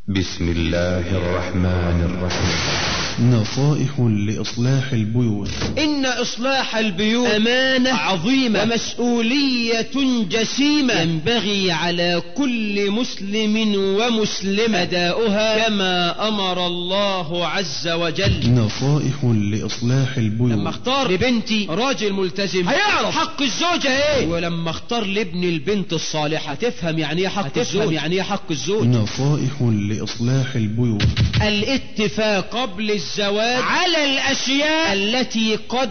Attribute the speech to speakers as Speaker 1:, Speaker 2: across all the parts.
Speaker 1: بسم الله الرحمن الرحيم
Speaker 2: نصائح لإصلاح البيوت
Speaker 3: إن إصلاح البيوت أمانة عظيمة ومسؤولية جسيمة ينبغي على كل مسلم ومسلم أداؤها كما أمر الله عز وجل
Speaker 2: نصائح لإصلاح البيوت
Speaker 3: لما اختار لبنتي راجل ملتزم هيعرف حق الزوجة ايه ولما اختار لابني البنت الصالحة تفهم يعني ايه حق الزوج يعني ايه حق الزوج
Speaker 2: نصائح لإصلاح البيوت
Speaker 3: الاتفاق قبل الزواج على الأشياء التي قد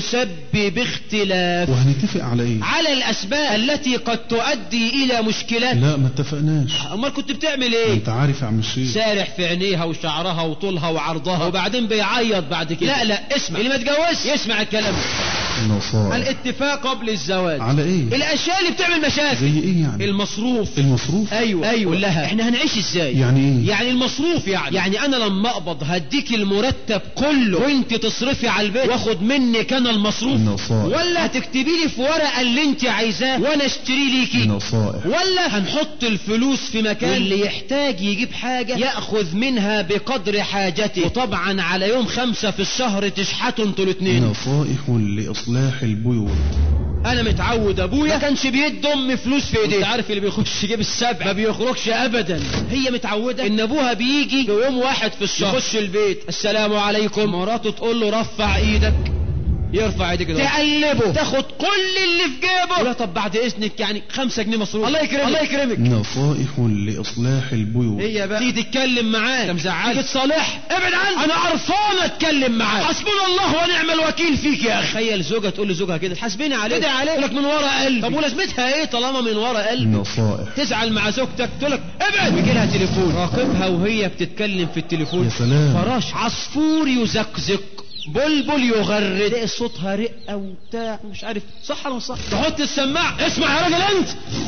Speaker 3: تسبب اختلاف
Speaker 2: وهنتفق على ايه
Speaker 3: على الأسباب التي قد تؤدي إلى مشكلات
Speaker 2: لا ما اتفقناش
Speaker 3: أمال كنت بتعمل إيه
Speaker 2: انت عارف يا عم الشيخ
Speaker 3: سارح في عينيها وشعرها وطولها وعرضها وبعدين بيعيط بعد كده لا لا اسمع اللي ما اتجوزش يسمع الكلام
Speaker 2: نصائح
Speaker 3: الاتفاق قبل الزواج
Speaker 2: على ايه
Speaker 3: الاشياء اللي بتعمل مشاكل
Speaker 2: زي ايه يعني
Speaker 3: المصروف
Speaker 2: المصروف
Speaker 3: ايوه ايوه قول لها احنا هنعيش ازاي
Speaker 2: يعني ايه
Speaker 3: يعني المصروف يعني يعني انا لما اقبض هديك المرتب كله وانت تصرفي على البيت واخد منك انا المصروف
Speaker 2: نصائح
Speaker 3: ولا هتكتبي لي في ورقه اللي انت عايزاه وانا اشتري ليكي
Speaker 2: نصائح
Speaker 3: ولا هنحط الفلوس في مكان واللي يحتاج يجيب حاجة يأخذ منها بقدر حاجته وطبعا على يوم خمسة في الشهر تشحتوا انتوا الاتنين
Speaker 2: نصائح لإصلاح البيوت
Speaker 3: انا متعود ابويا ما كانش بيد ام فلوس في ايديه انت عارف اللي بيخش يجيب السبع ما بيخرجش ابدا هي متعوده ان ابوها بيجي في يوم واحد في الشهر يخش البيت السلام عليكم مراته تقول له رفع ايدك يرفع ايدك كده تقلبه تاخد كل اللي في جيبه لا طب بعد اذنك يعني خمسة جنيه مصروف الله يكرمك الله يكرمك
Speaker 2: نصائح لإصلاح البيوت
Speaker 3: هي بقى تيجي تتكلم معاه انت مزعل تيجي تصالح ابعد عني انا قرفان اتكلم معاه حسبنا الله ونعم الوكيل فيك يا اخي تخيل زوجها تقول لزوجها كده حاسبيني عليك تدعي عليك لك من ورا قلبي طب ولازمتها ايه طالما من ورا قلبي
Speaker 2: نصائح
Speaker 3: تزعل مع زوجتك تقول لك ابعد يجي لها تليفون راقبها وهي بتتكلم في التليفون
Speaker 2: يا سلام
Speaker 3: فراش عصفور يزقزق بلبل يغرد تلاقي صوتها رقه وبتاع مش عارف صح ولا مش صح تحط السماعه اسمع يا راجل انت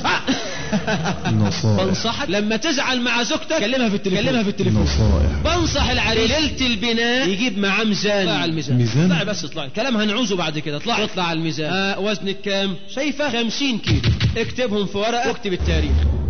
Speaker 2: نصائح
Speaker 3: بنصحك لما تزعل مع زوجتك كلمها في التليفون كلمها في التليفون
Speaker 2: نصائح
Speaker 3: بنصح العريس ليله البناء يجيب معاه ميزان اطلع على الميزان
Speaker 2: ميزان؟
Speaker 3: اطلعي بس اطلعي كلام هنعوزه بعد كده اطلع اطلع على الميزان آه وزنك كام شايفه 50 كيلو اكتبهم في ورقه واكتب التاريخ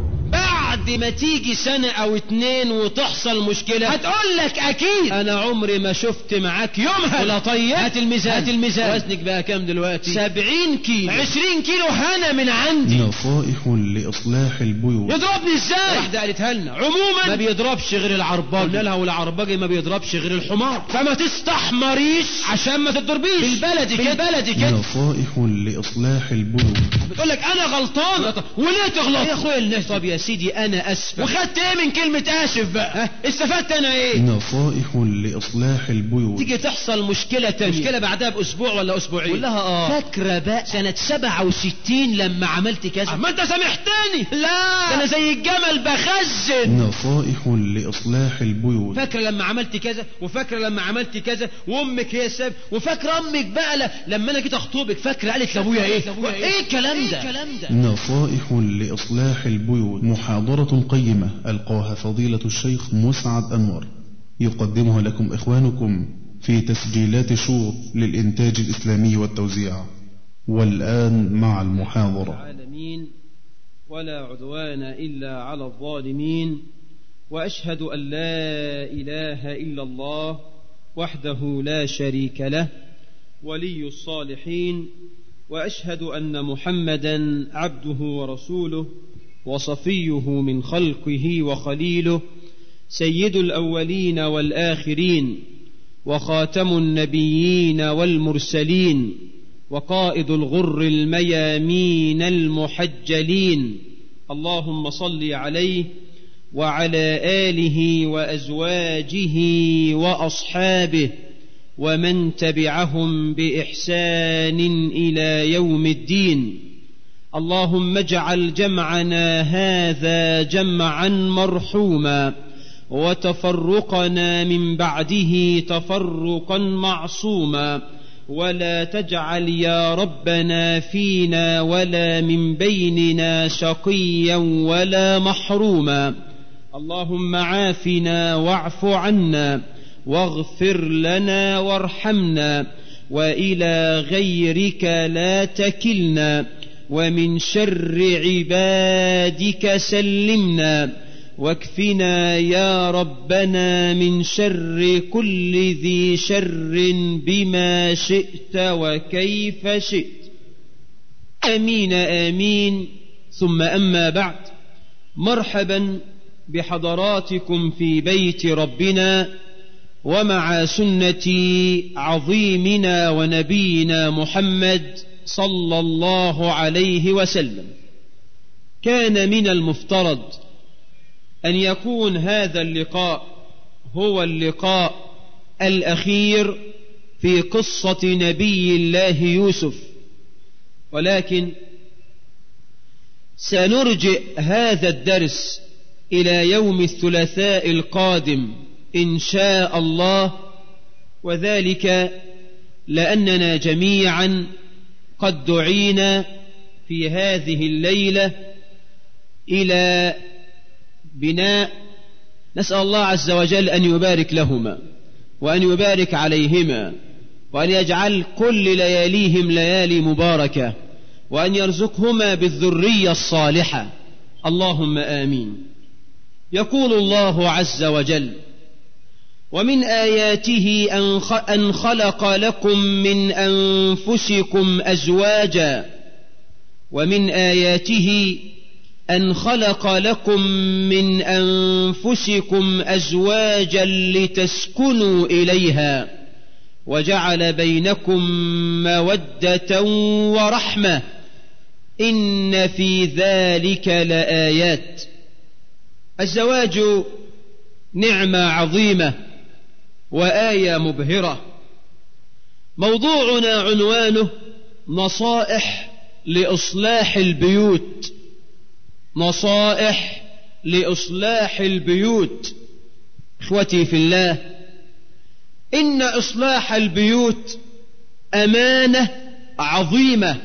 Speaker 3: بعد ما تيجي سنة او اتنين وتحصل مشكلة هتقول لك اكيد انا عمري ما شفت معاك يومها ولا طيب هات الميزان هات الميزان وزنك بقى كام دلوقتي سبعين كيلو عشرين كيلو هنا من عندي
Speaker 2: نصائح لإصلاح البيوت
Speaker 3: يضربني ازاي واحدة قالتها لنا عموما ما بيضربش غير العرباج قلنا لها والعرباجي ما بيضربش غير الحمار فما تستحمريش عشان ما تضربيش بالبلدي كده بالبلدي كده
Speaker 2: نصائح لإصلاح البيوت
Speaker 3: بتقول لك انا غلطان وليه تغلط يا اخويا الناس طب يا سيدي انا اسف وخدت ايه من كلمة اسف بقى ها؟ استفدت انا ايه
Speaker 2: نصائح لإصلاح البيوت
Speaker 3: تيجي تحصل مشكلة تانية مشكلة بعدها بأسبوع ولا أسبوعين قول لها اه فاكرة بقى سنة 67 لما عملت كذا ما أنت سامحتني لا ده أنا زي الجمل بخزن
Speaker 2: نصائح لإصلاح البيوت
Speaker 3: فاكرة لما عملت كذا وفاكرة لما عملت كذا وأمك هي السبب وفاكرة أمك بقى ل- لما أنا جيت أخطبك فاكرة قالت لأبويا إيه إيه الكلام ده
Speaker 2: نصائح لإصلاح البيوت محاضرة قيمة ألقاها فضيلة الشيخ مسعد أنور يقدمها لكم إخوانكم في تسجيلات شور للإنتاج الإسلامي والتوزيع والآن مع المحاضرة
Speaker 3: العالمين ولا عدوان إلا على الظالمين وأشهد أن لا إله إلا الله وحده لا شريك له ولي الصالحين وأشهد أن محمدا عبده ورسوله وصفيه من خلقه وخليله سيد الأولين والآخرين وخاتم النبيين والمرسلين وقائد الغر الميامين المحجلين اللهم صل عليه وعلى اله وازواجه واصحابه ومن تبعهم باحسان الى يوم الدين اللهم اجعل جمعنا هذا جمعا مرحوما وتفرقنا من بعده تفرقا معصوما ولا تجعل يا ربنا فينا ولا من بيننا شقيا ولا محروما اللهم عافنا واعف عنا واغفر لنا وارحمنا والى غيرك لا تكلنا ومن شر عبادك سلمنا واكفنا يا ربنا من شر كل ذي شر بما شئت وكيف شئت امين امين ثم اما بعد مرحبا بحضراتكم في بيت ربنا ومع سنه عظيمنا ونبينا محمد صلى الله عليه وسلم كان من المفترض ان يكون هذا اللقاء هو اللقاء الاخير في قصه نبي الله يوسف ولكن سنرجئ هذا الدرس الى يوم الثلاثاء القادم ان شاء الله وذلك لاننا جميعا قد دعينا في هذه الليله الى بناء نسال الله عز وجل ان يبارك لهما وان يبارك عليهما وان يجعل كل لياليهم ليالي مباركه وان يرزقهما بالذريه الصالحه اللهم امين يقول الله عز وجل ومن اياته ان خلق لكم من انفسكم ازواجا ومن اياته ان خلق لكم من انفسكم ازواجا لتسكنوا اليها وجعل بينكم موده ورحمه ان في ذلك لايات الزواج نعمه عظيمه وايه مبهره موضوعنا عنوانه نصائح لاصلاح البيوت نصائح لاصلاح البيوت اخوتي في الله ان اصلاح البيوت امانه عظيمه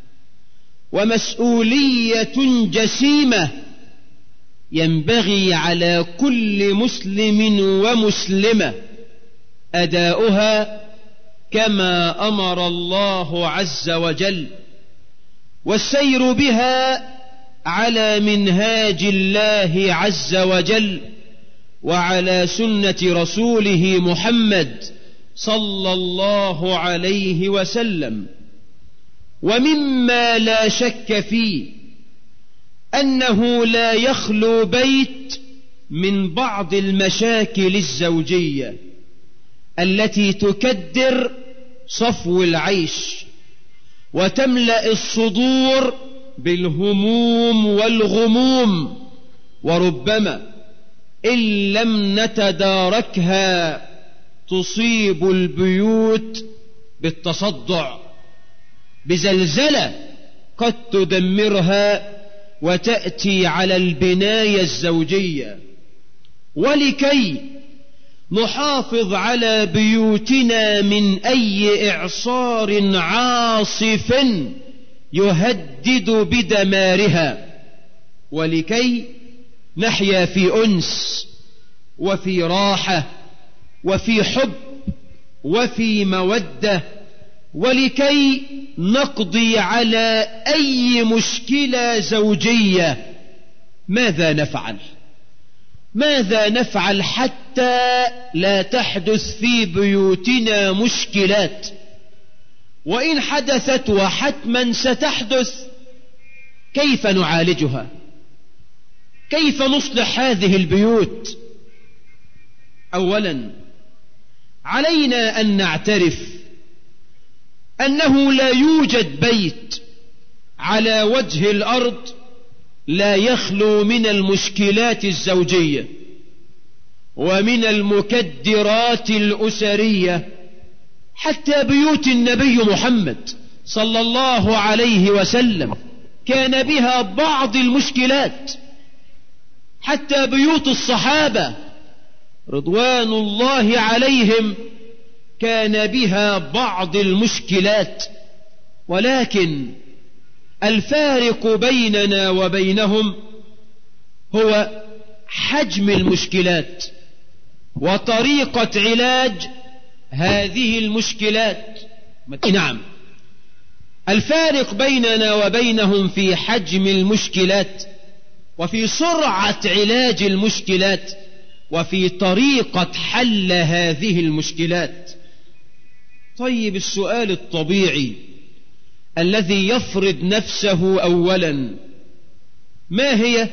Speaker 3: ومسؤوليه جسيمه ينبغي على كل مسلم ومسلمه اداؤها كما امر الله عز وجل والسير بها على منهاج الله عز وجل وعلى سنه رسوله محمد صلى الله عليه وسلم ومما لا شك فيه انه لا يخلو بيت من بعض المشاكل الزوجيه التي تكدر صفو العيش وتملا الصدور بالهموم والغموم وربما ان لم نتداركها تصيب البيوت بالتصدع بزلزله قد تدمرها وتاتي على البنايه الزوجيه ولكي نحافظ على بيوتنا من اي اعصار عاصف يهدد بدمارها ولكي نحيا في انس وفي راحه وفي حب وفي موده ولكي نقضي على اي مشكله زوجيه ماذا نفعل ماذا نفعل حتى لا تحدث في بيوتنا مشكلات وان حدثت وحتما ستحدث كيف نعالجها كيف نصلح هذه البيوت اولا علينا ان نعترف انه لا يوجد بيت على وجه الارض لا يخلو من المشكلات الزوجيه ومن المكدرات الاسريه حتى بيوت النبي محمد صلى الله عليه وسلم كان بها بعض المشكلات حتى بيوت الصحابه رضوان الله عليهم كان بها بعض المشكلات ولكن الفارق بيننا وبينهم هو حجم المشكلات وطريقه علاج هذه المشكلات نعم الفارق بيننا وبينهم في حجم المشكلات وفي سرعة علاج المشكلات وفي طريقة حل هذه المشكلات طيب السؤال الطبيعي الذي يفرض نفسه أولا ما هي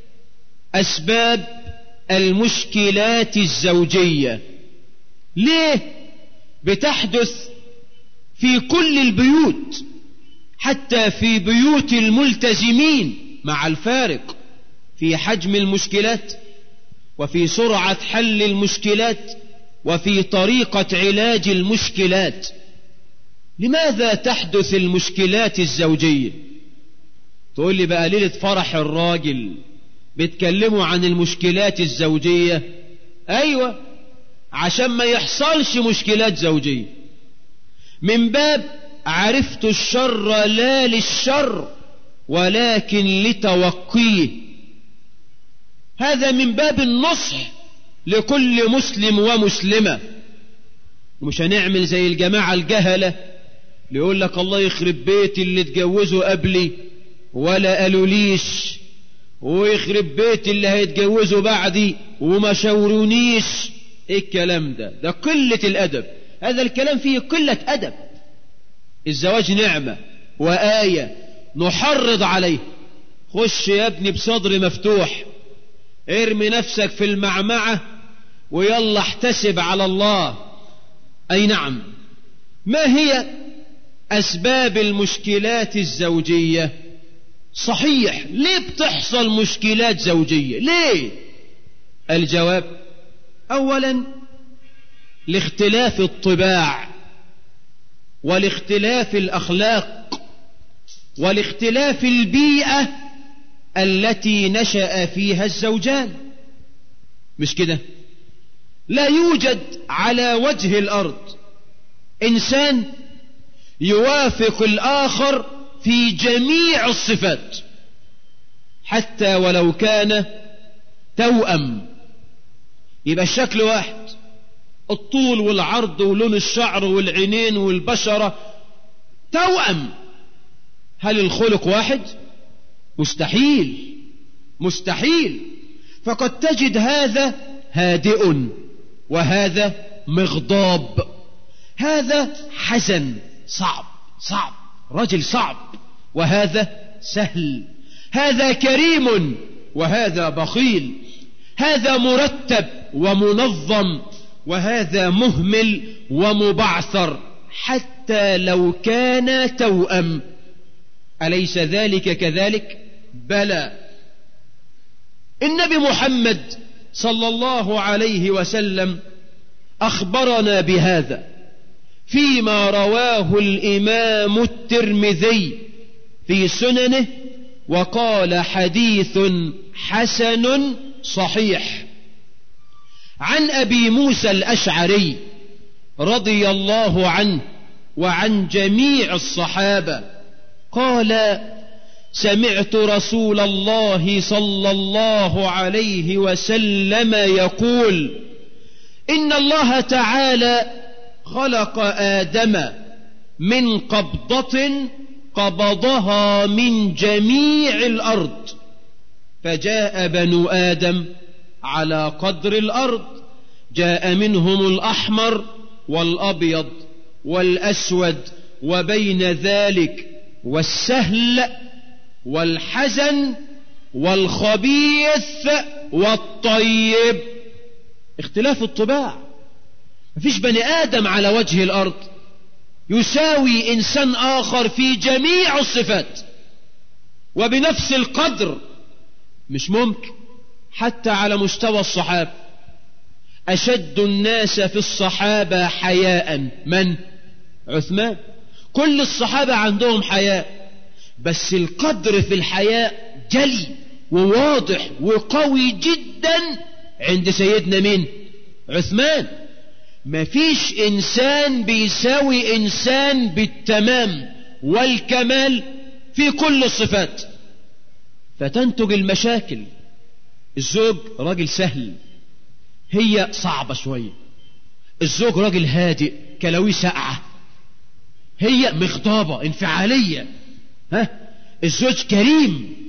Speaker 3: أسباب المشكلات الزوجية ليه بتحدث في كل البيوت حتى في بيوت الملتزمين مع الفارق في حجم المشكلات وفي سرعة حل المشكلات وفي طريقة علاج المشكلات لماذا تحدث المشكلات الزوجية تقول لي بقى ليلة فرح الراجل بيتكلموا عن المشكلات الزوجية ايوه عشان ما يحصلش مشكلات زوجية من باب عرفت الشر لا للشر ولكن لتوقيه هذا من باب النصح لكل مسلم ومسلمة مش هنعمل زي الجماعة الجهلة اللي يقول لك الله يخرب بيتي اللي اتجوزوا قبلي ولا قالوا ليش ويخرب بيتي اللي هيتجوزوا بعدي وما شاورونيش ايه الكلام ده ده قلة الادب هذا الكلام فيه قلة ادب الزواج نعمة وآية نحرض عليه خش يا ابني بصدر مفتوح ارمي نفسك في المعمعة ويلا احتسب على الله اي نعم ما هي اسباب المشكلات الزوجية صحيح ليه بتحصل مشكلات زوجية ليه الجواب اولا لاختلاف الطباع ولاختلاف الاخلاق ولاختلاف البيئة التي نشأ فيها الزوجان مش كده لا يوجد على وجه الارض انسان يوافق الاخر في جميع الصفات حتى ولو كان توأم يبقى الشكل واحد الطول والعرض ولون الشعر والعينين والبشرة توأم هل الخلق واحد مستحيل مستحيل فقد تجد هذا هادئ وهذا مغضاب هذا حزن صعب صعب رجل صعب وهذا سهل هذا كريم وهذا بخيل هذا مرتب ومنظم وهذا مهمل ومبعثر حتى لو كان توأم أليس ذلك كذلك بلى النبي محمد صلى الله عليه وسلم أخبرنا بهذا فيما رواه الإمام الترمذي في سننه وقال حديث حسن صحيح عن أبي موسى الأشعري رضي الله عنه وعن جميع الصحابة قال سمعت رسول الله صلى الله عليه وسلم يقول إن الله تعالى خلق آدم من قبضة قبضها من جميع الأرض فجاء بنو آدم على قدر الأرض جاء منهم الأحمر والأبيض والأسود وبين ذلك والسهل والحزن والخبيث والطيب اختلاف الطباع مفيش بني آدم على وجه الأرض يساوي إنسان آخر في جميع الصفات وبنفس القدر مش ممكن حتى على مستوى الصحابة أشد الناس في الصحابة حياء من؟ عثمان كل الصحابة عندهم حياء بس القدر في الحياء جلي وواضح وقوي جدا عند سيدنا مين؟ عثمان مفيش إنسان بيساوي إنسان بالتمام والكمال في كل الصفات فتنتج المشاكل الزوج راجل سهل هي صعبة شوية الزوج راجل هادئ كلاوي ساقعة هي مغضابة انفعالية ها الزوج كريم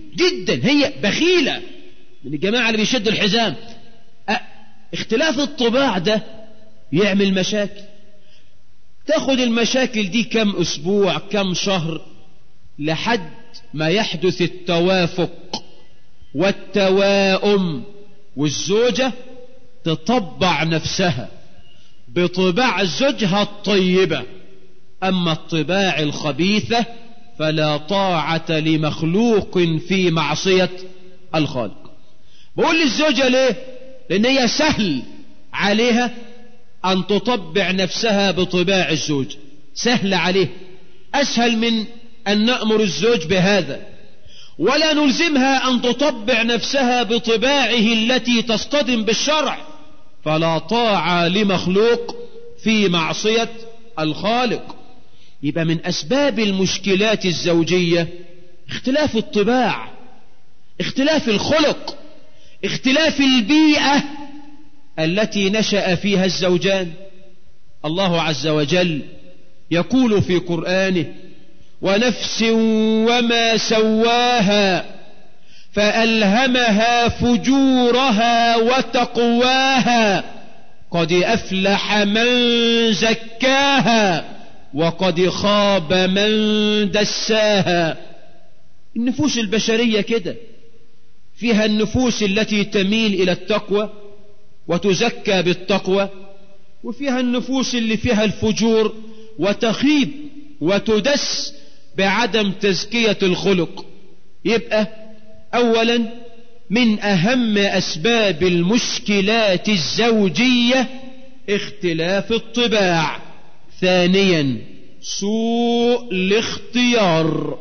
Speaker 3: جدا هي بخيلة من الجماعة اللي بيشدوا الحزام أه اختلاف الطباع ده يعمل مشاكل تاخد المشاكل دي كم أسبوع كم شهر لحد ما يحدث التوافق والتواؤم والزوجة تطبع نفسها بطباع زوجها الطيبة أما الطباع الخبيثة فلا طاعة لمخلوق في معصية الخالق بقول للزوجة ليه لأن هي سهل عليها أن تطبع نفسها بطباع الزوج سهل عليه أسهل من أن نأمر الزوج بهذا ولا نلزمها أن تطبع نفسها بطباعه التي تصطدم بالشرع فلا طاعة لمخلوق في معصية الخالق يبقى من أسباب المشكلات الزوجية اختلاف الطباع اختلاف الخلق اختلاف البيئة التي نشأ فيها الزوجان الله عز وجل يقول في قرآنه ونفس وما سواها فألهمها فجورها وتقواها قد أفلح من زكاها وقد خاب من دساها النفوس البشرية كده فيها النفوس التي تميل إلى التقوى وتزكى بالتقوى وفيها النفوس اللي فيها الفجور وتخيب وتدس بعدم تزكية الخلق يبقى أولا من أهم أسباب المشكلات الزوجية اختلاف الطباع ثانيا سوء الاختيار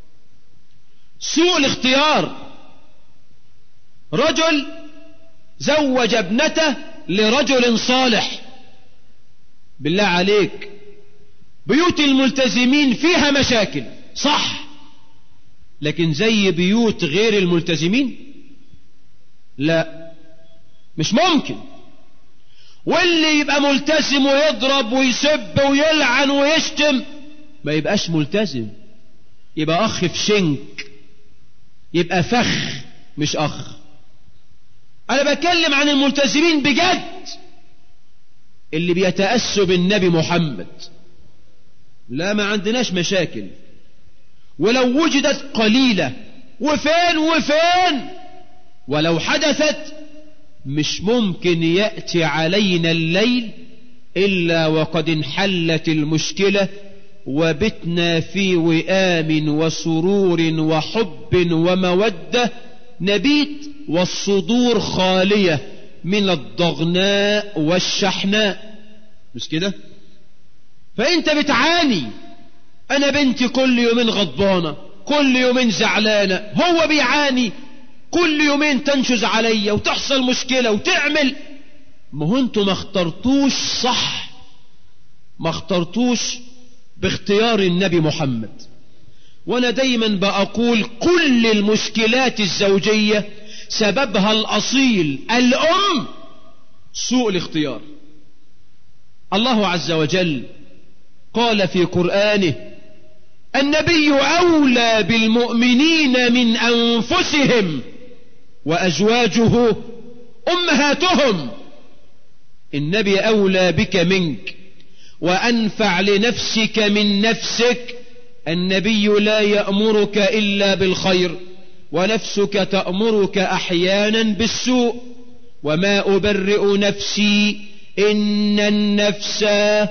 Speaker 3: سوء الاختيار رجل زوج ابنته لرجل صالح بالله عليك بيوت الملتزمين فيها مشاكل صح لكن زي بيوت غير الملتزمين لا مش ممكن واللي يبقى ملتزم ويضرب ويسب ويلعن ويشتم ما يبقاش ملتزم يبقى اخ في شنك يبقى فخ مش اخ انا بتكلم عن الملتزمين بجد اللي بيتأسوا بالنبي محمد لا ما عندناش مشاكل ولو وجدت قليلة وفين وفين ولو حدثت مش ممكن يأتي علينا الليل إلا وقد انحلت المشكلة وبتنا في وئام وسرور وحب ومودة نبيت والصدور خالية من الضغناء والشحناء مش كده فانت بتعاني انا بنتي كل يومين غضبانة كل يومين زعلانة هو بيعاني كل يومين تنشز عليا وتحصل مشكلة وتعمل ما هو انتوا ما اخترتوش صح ما اخترتوش باختيار النبي محمد وانا دايما بقول كل المشكلات الزوجية سببها الاصيل الام سوء الاختيار الله عز وجل قال في قرآنه النبي أولى بالمؤمنين من أنفسهم وأزواجه أمهاتهم النبي أولى بك منك وأنفع لنفسك من نفسك النبي لا يأمرك إلا بالخير ونفسك تأمرك أحيانا بالسوء وما أبرئ نفسي إن النفس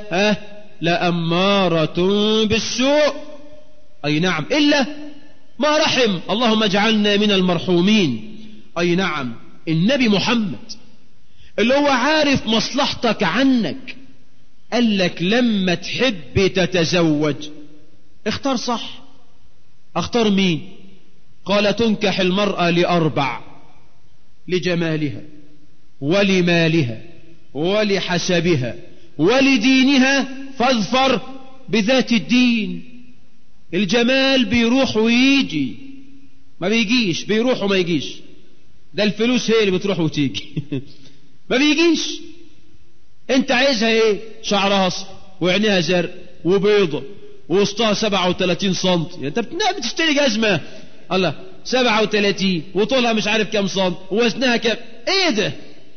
Speaker 3: لأمارة بالسوء أي نعم إلا ما رحم اللهم اجعلنا من المرحومين أي نعم النبي محمد اللي هو عارف مصلحتك عنك قال لك لما تحب تتزوج اختار صح اختار مين قال تنكح المرأة لأربع لجمالها ولمالها ولحسبها ولدينها فاظفر بذات الدين الجمال بيروح ويجي ما بيجيش بيروح وما يجيش ده الفلوس هي اللي بتروح وتيجي ما بيجيش انت عايزها ايه شعرها اصفر وعينيها زرق وبيضة ووسطها 37 سم انت بتشتري جزمة الله 37 وطولها مش عارف كام صام ووزنها كام ايه ده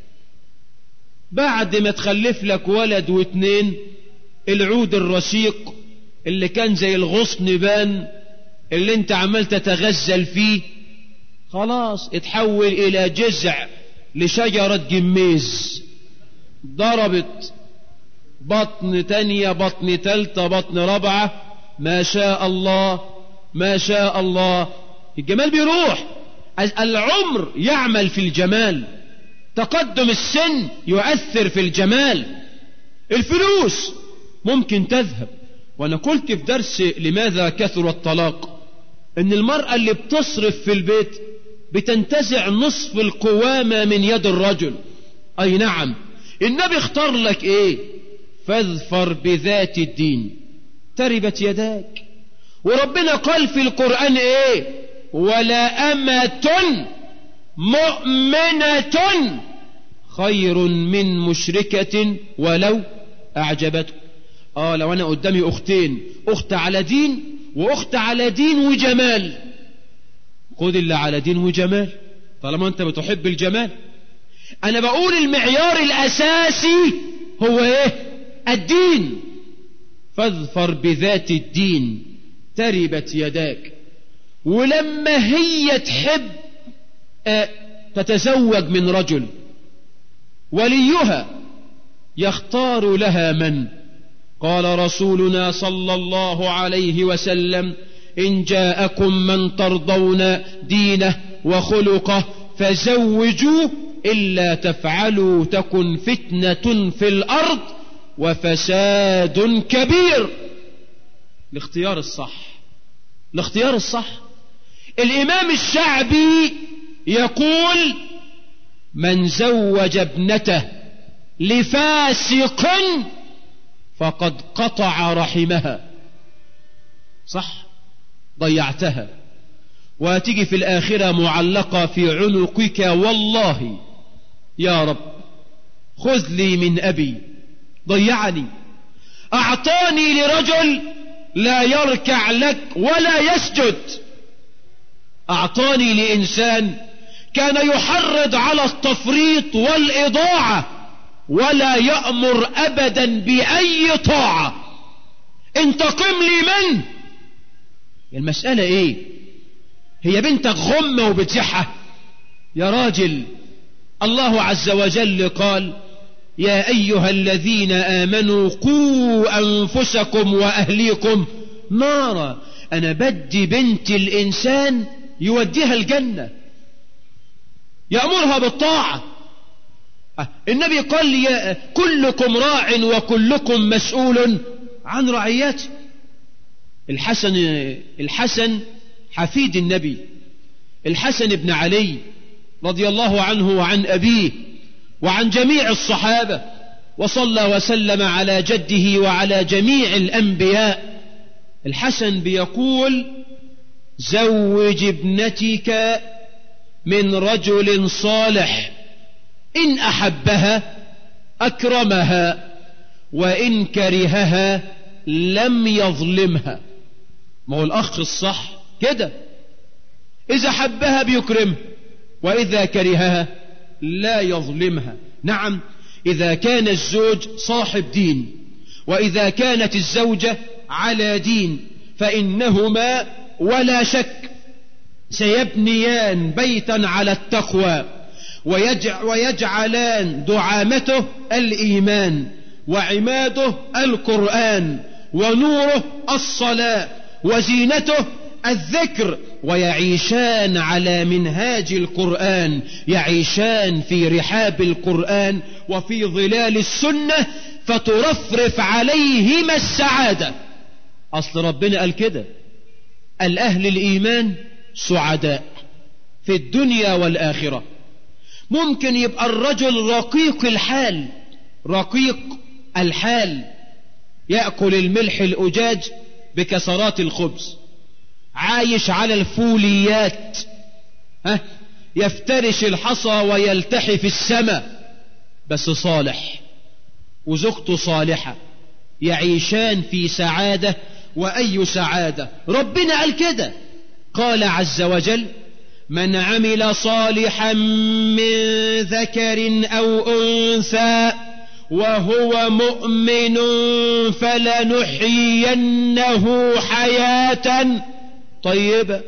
Speaker 3: بعد ما تخلف لك ولد واتنين العود الرشيق اللي كان زي الغصن بان اللي انت عمال تتغزل فيه خلاص اتحول الى جذع لشجرة جميز ضربت بطن تانية بطن تالتة بطن رابعة ما شاء الله ما شاء الله الجمال بيروح العمر يعمل في الجمال تقدم السن يؤثر في الجمال الفلوس ممكن تذهب وانا قلت في درس لماذا كثر الطلاق ان المرأة اللي بتصرف في البيت بتنتزع نصف القوامة من يد الرجل اي نعم النبي اختار لك ايه فاظفر بذات الدين تربت يداك وربنا قال في القرآن ايه ولا أمة مؤمنة خير من مشركة ولو أعجبتك آه لو أنا قدامي أختين أخت على دين وأخت على دين وجمال خد اللي على دين وجمال طالما أنت بتحب الجمال أنا بقول المعيار الأساسي هو إيه الدين فاظفر بذات الدين تربت يداك ولما هي تحب تتزوج من رجل وليها يختار لها من قال رسولنا صلى الله عليه وسلم إن جاءكم من ترضون دينه وخلقه فزوجوه إلا تفعلوا تكن فتنة في الأرض وفساد كبير الاختيار الصح الاختيار الصح الإمام الشعبي يقول من زوج ابنته لفاسق فقد قطع رحمها صح ضيعتها وتيجي في الآخرة معلقة في عنقك والله يا رب خذ لي من أبي ضيعني أعطاني لرجل لا يركع لك ولا يسجد أعطاني لإنسان كان يحرض على التفريط والإضاعة ولا يأمر أبدا بأي طاعة انتقم لي من المسألة ايه هي بنتك غمة وبتزحها يا راجل الله عز وجل قال يا أيها الذين آمنوا قوا أنفسكم وأهليكم نارا أنا بدي بنت الإنسان يوديها الجنة يأمرها بالطاعة النبي قال لي كلكم راع وكلكم مسؤول عن رعيته الحسن الحسن حفيد النبي الحسن بن علي رضي الله عنه وعن أبيه وعن جميع الصحابة وصلى وسلم على جده وعلى جميع الأنبياء الحسن بيقول زوج ابنتك من رجل صالح إن أحبها أكرمها وإن كرهها لم يظلمها ما هو الأخ الصح كده إذا حبها بيكرمها وإذا كرهها لا يظلمها نعم إذا كان الزوج صاحب دين وإذا كانت الزوجة على دين فإنهما ولا شك سيبنيان بيتا على التقوى ويجع ويجعلان دعامته الإيمان وعماده القرآن ونوره الصلاة وزينته الذكر ويعيشان على منهاج القرآن يعيشان في رحاب القرآن وفي ظلال السنة فترفرف عليهما السعادة أصل ربنا قال كده الأهل الإيمان سعداء في الدنيا والآخرة ممكن يبقى الرجل رقيق الحال رقيق الحال يأكل الملح الأجاج بكسرات الخبز عايش على الفوليات ها يفترش الحصى ويلتحي في السماء بس صالح وزوجته صالحة يعيشان في سعادة وأي سعادة ربنا قال كده قال عز وجل من عمل صالحا من ذكر أو أنثى وهو مؤمن فلنحيينه حياة طيبة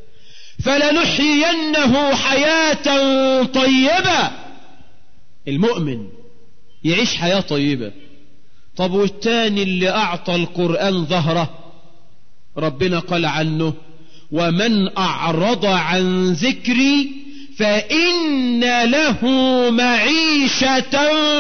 Speaker 3: فلنحيينه حياة طيبة المؤمن يعيش حياة طيبة طب والتاني اللي أعطى القرآن ظهره ربنا قال عنه ومن أعرض عن ذكري فإن له معيشة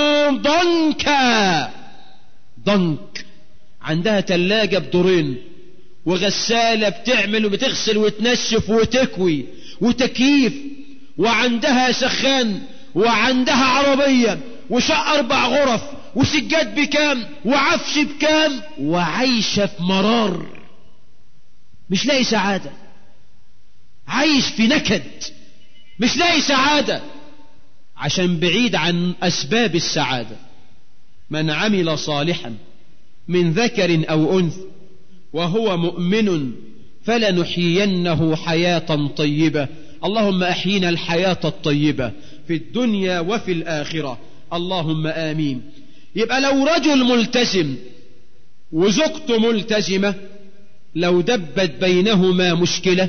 Speaker 3: ضنكا ضنك عندها تلاجة بدورين وغسالة بتعمل وبتغسل وتنشف وتكوي وتكييف وعندها سخان وعندها عربية وشق أربع غرف وسجاد بكام وعفش بكام وعايشة في مرار مش لاقي سعادة عايش في نكد مش لاقي سعادة عشان بعيد عن أسباب السعادة من عمل صالحا من ذكر أو أنثى وهو مؤمن فلنحيينه حياة طيبة اللهم أحينا الحياة الطيبة في الدنيا وفي الآخرة اللهم آمين يبقى لو رجل ملتزم وزوجته ملتزمة لو دبت بينهما مشكلة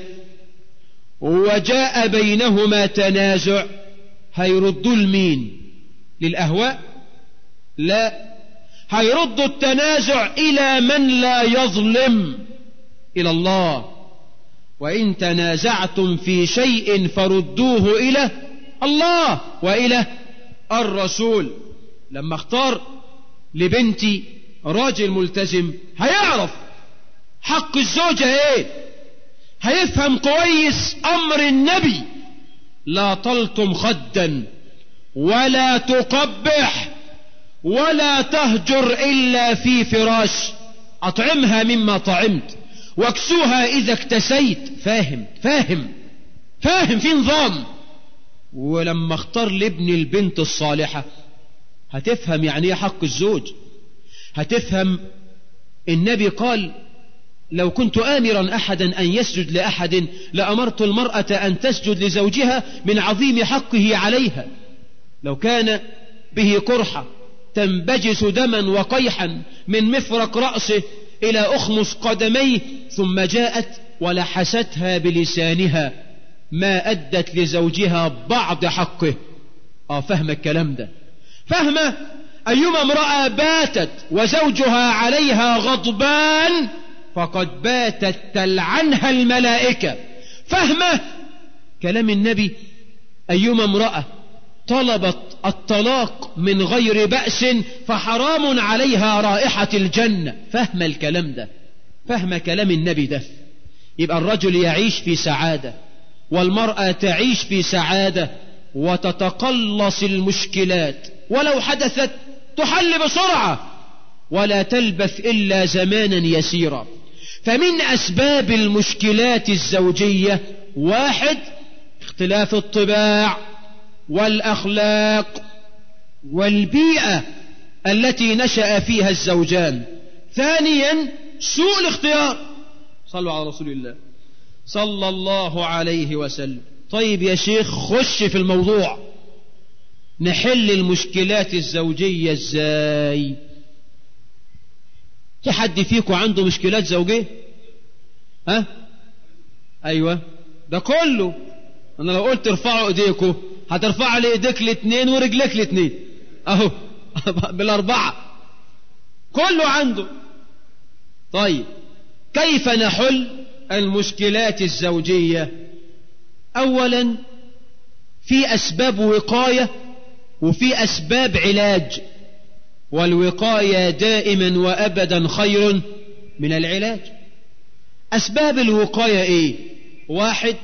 Speaker 3: وجاء بينهما تنازع هيردوا لمين للأهواء لا هيردوا التنازع إلى من لا يظلم إلى الله وإن تنازعتم في شيء فردوه إلى الله وإلى الرسول لما اختار لبنتي راجل ملتزم هيعرف حق الزوجة ايه هيفهم كويس امر النبي لا تلطم خدا ولا تقبح ولا تهجر الا في فراش اطعمها مما طعمت واكسوها اذا اكتسيت فاهم فاهم فاهم في نظام ولما اختار لابن البنت الصالحة هتفهم يعني ايه حق الزوج هتفهم النبي قال لو كنت آمرا أحدا أن يسجد لأحد لأمرت المرأة أن تسجد لزوجها من عظيم حقه عليها لو كان به قرحة تنبجس دما وقيحا من مفرق رأسه إلى أخمص قدميه ثم جاءت ولحستها بلسانها ما أدت لزوجها بعض حقه آه فهم الكلام ده فهم أيما امرأة باتت وزوجها عليها غضبان فقد باتت تلعنها الملائكة فهمه كلام النبي أيما امرأة طلبت الطلاق من غير بأس فحرام عليها رائحة الجنة فهم الكلام ده فهم كلام النبي ده يبقى الرجل يعيش في سعادة والمرأة تعيش في سعادة وتتقلص المشكلات ولو حدثت تحل بسرعة ولا تلبث إلا زمانا يسيرا فمن أسباب المشكلات الزوجية واحد اختلاف الطباع والأخلاق والبيئة التي نشأ فيها الزوجان ثانيا سوء الاختيار صلوا على رسول الله صلى الله عليه وسلم طيب يا شيخ خش في الموضوع نحل المشكلات الزوجية ازاي في حد فيكم عنده مشكلات زوجية ها ايوه ده كله انا لو قلت ارفعوا ايديكم هترفع لي ايديك الاثنين ورجلك الاثنين اهو بالاربعه كله عنده طيب كيف نحل المشكلات الزوجيه اولا في اسباب وقايه وفي اسباب علاج والوقايه دائما وابدا خير من العلاج اسباب الوقايه ايه واحد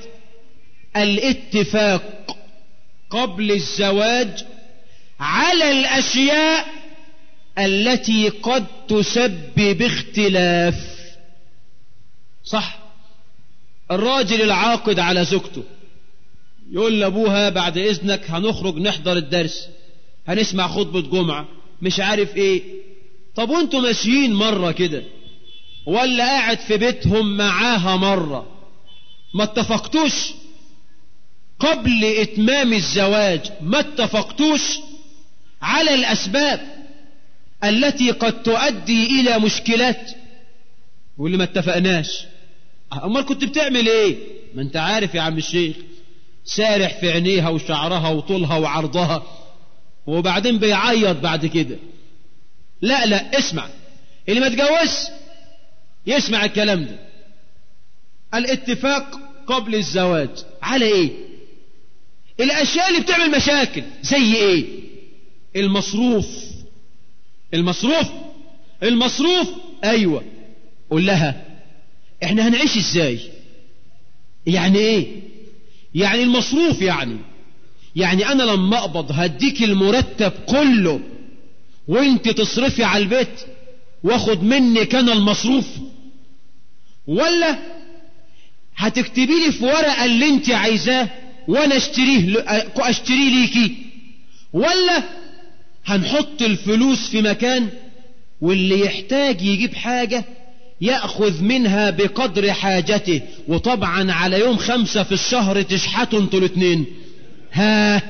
Speaker 3: الاتفاق قبل الزواج على الاشياء التي قد تسبب اختلاف صح الراجل العاقد على زوجته يقول لابوها بعد اذنك هنخرج نحضر الدرس هنسمع خطبة جمعة مش عارف ايه طب وانتوا ماشيين مرة كده ولا قاعد في بيتهم معاها مرة ما اتفقتوش قبل إتمام الزواج ما اتفقتوش على الأسباب التي قد تؤدي إلى مشكلات واللي ما اتفقناش أمال كنت بتعمل إيه ما أنت عارف يا عم الشيخ سارح في عينيها وشعرها وطولها وعرضها وبعدين بيعيط بعد كده لا لا اسمع اللي ما تجوز يسمع الكلام ده الاتفاق قبل الزواج على ايه الاشياء اللي بتعمل مشاكل زي ايه المصروف المصروف المصروف ايوه قول لها احنا هنعيش ازاي يعني ايه يعني المصروف يعني يعني انا لما اقبض هديك المرتب كله وانت تصرفي على البيت واخد منك انا المصروف ولا هتكتبي لي في ورقه اللي انت عايزاه وانا اشتريه اشتريه ليكي ولا هنحط الفلوس في مكان واللي يحتاج يجيب حاجه ياخذ منها بقدر حاجته وطبعا على يوم خمسة في الشهر تشحتوا انتوا الاتنين ها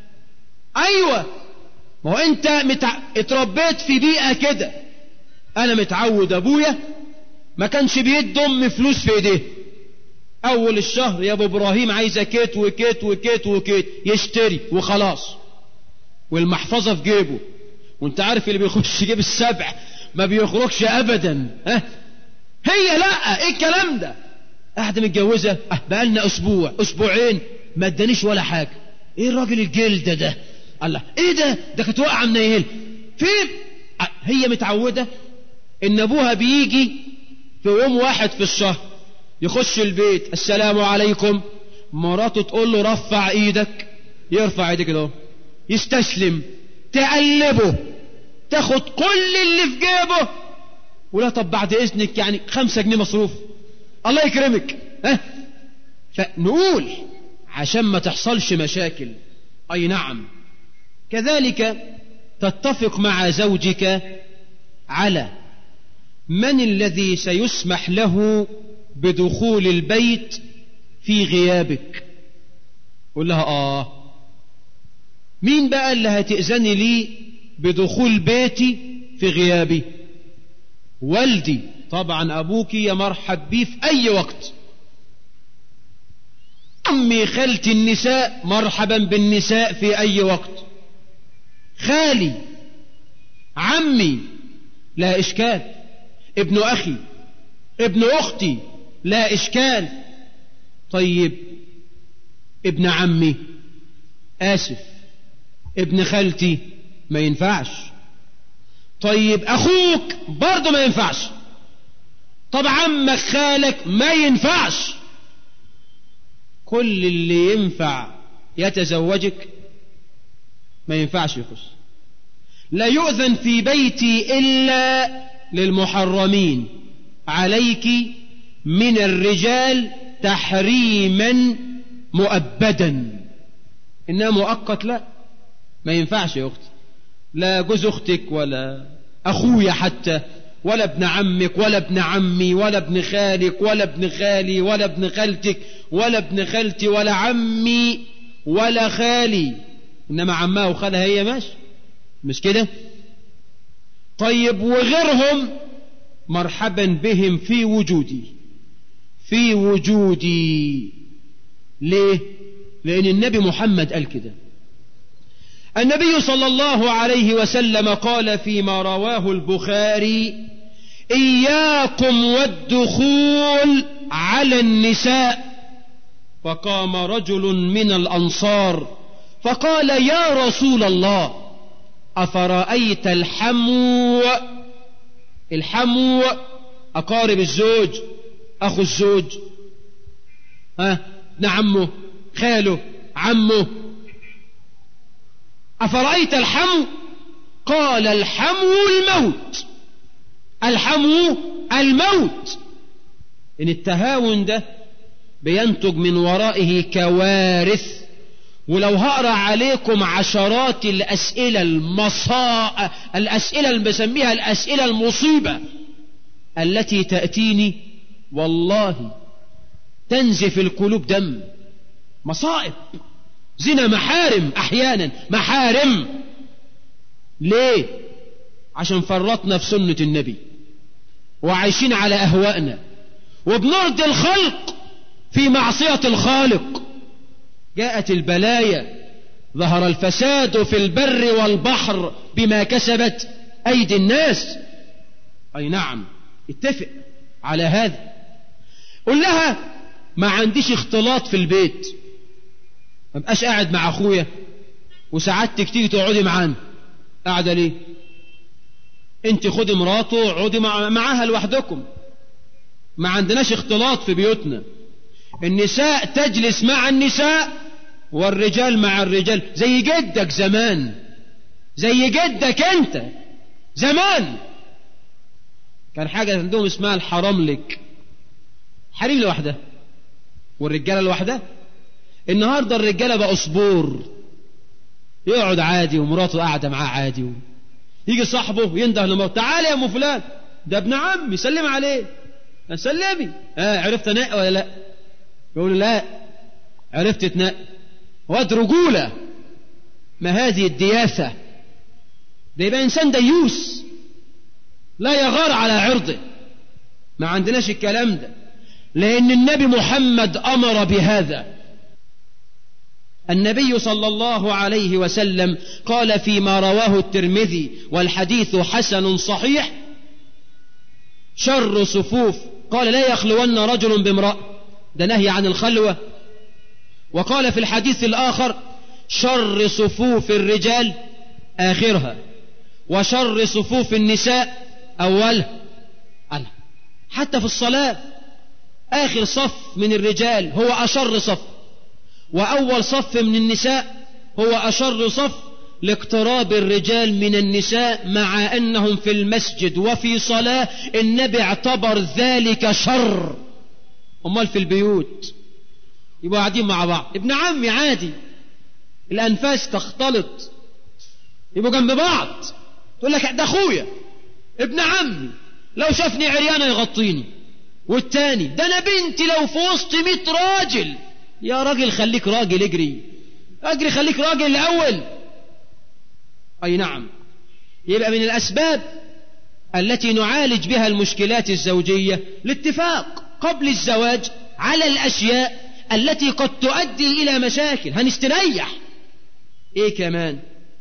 Speaker 3: ايوه ما هو انت متع... اتربيت في بيئه كده انا متعود ابويا ما كانش بيدم فلوس في ايديه اول الشهر يا ابو ابراهيم عايزه كيت وكيت وكيت وكيت يشتري وخلاص والمحفظه في جيبه وانت عارف اللي بيخش جيب السبع ما بيخرجش ابدا ها هي لا ايه الكلام ده قاعده متجوزه اه بقالنا اسبوع اسبوعين ما ادانيش ولا حاجه ايه الراجل الجلد ده الله ايه ده ده كانت واقعه منيل فين اه هي متعوده ان ابوها بيجي في يوم واحد في الشهر يخش البيت السلام عليكم مراته تقول له رفع ايدك يرفع ايدك كده يستسلم تقلبه تاخد كل اللي في جيبه ولا طب بعد اذنك يعني خمسة جنيه مصروف الله يكرمك ها فنقول عشان ما تحصلش مشاكل اي نعم كذلك تتفق مع زوجك على من الذي سيسمح له بدخول البيت في غيابك قول لها اه مين بقى اللي هتأذني لي بدخول بيتي في غيابي والدي طبعا ابوك يا مرحب بيه في اي وقت امي خالتي النساء مرحبا بالنساء في اي وقت خالي عمي لا اشكال ابن اخي ابن اختي لا اشكال طيب ابن عمي اسف ابن خالتي ما ينفعش طيب اخوك برضه ما ينفعش طب عمك خالك ما ينفعش كل اللي ينفع يتزوجك ما ينفعش يخش لا يؤذن في بيتي الا للمحرمين عليك من الرجال تحريما مؤبدا انها مؤقت لا ما ينفعش يا اختي لا جوز اختك ولا اخويا حتى ولا ابن عمك ولا ابن عمي ولا ابن خالك ولا ابن خالي ولا ابن خالتك ولا ابن خالتي ولا عمي ولا خالي انما عمها وخالها هي ماشي مش كده طيب وغيرهم مرحبا بهم في وجودي في وجودي ليه لان النبي محمد قال كده النبي صلى الله عليه وسلم قال فيما رواه البخاري اياكم والدخول على النساء فقام رجل من الانصار فقال يا رسول الله افرايت الحمو الحمو اقارب الزوج اخو الزوج ها ابن عمه خاله عمه أفرأيت الحمو قال الحمو الموت الحمو الموت إن التهاون ده بينتج من ورائه كوارث ولو هقرا عليكم عشرات الأسئلة المصاء الأسئلة اللي بسميها الأسئلة المصيبة التي تأتيني والله تنزف القلوب دم مصائب زنا محارم احيانا محارم ليه عشان فرطنا في سنة النبي وعايشين على اهوائنا وبنرضي الخلق في معصية الخالق جاءت البلايا ظهر الفساد في البر والبحر بما كسبت ايدي الناس اي نعم اتفق على هذا قل لها ما عنديش اختلاط في البيت ما بقاش قاعد مع اخويا وسعادتك تيجي تقعدي معانا قاعده ليه انت خدي مراته اقعدي مع معاها لوحدكم ما عندناش اختلاط في بيوتنا النساء تجلس مع النساء والرجال مع الرجال زي جدك زمان زي جدك انت زمان كان حاجة عندهم اسمها الحرام لك حريم لوحده والرجالة لوحده النهاردة الرجالة بقى صبور يقعد عادي ومراته قاعدة معاه عادي و... يجي صاحبه ينده لمراته تعالى يا ام فلان ده ابن عمي سلم عليه سلمي اه عرفت انقي ولا لا يقول لا عرفت تنقي واد رجولة ما هذه الدياثة ده يبقى انسان ديوس لا يغار على عرضه ما عندناش الكلام ده لان النبي محمد امر بهذا النبي صلى الله عليه وسلم قال فيما رواه الترمذي والحديث حسن صحيح شر صفوف قال لا يخلون رجل بامرأة ده نهي عن الخلوة وقال في الحديث الآخر شر صفوف الرجال آخرها وشر صفوف النساء أولها ألا حتى في الصلاة آخر صف من الرجال هو أشر صف وأول صف من النساء هو أشر صف لاقتراب الرجال من النساء مع أنهم في المسجد وفي صلاة النبي اعتبر ذلك شر أمال في البيوت يبقوا قاعدين مع بعض ابن عمي عادي الأنفاس تختلط يبقوا جنب بعض تقول لك ده أخويا ابن عمي لو شافني عريانة يغطيني والتاني ده أنا بنتي لو في وسط مئة راجل يا راجل خليك راجل اجري اجري خليك راجل الأول أي نعم يبقى من الأسباب التي نعالج بها المشكلات الزوجية الاتفاق قبل الزواج على الأشياء التي قد تؤدي إلى مشاكل هنستريح إيه كمان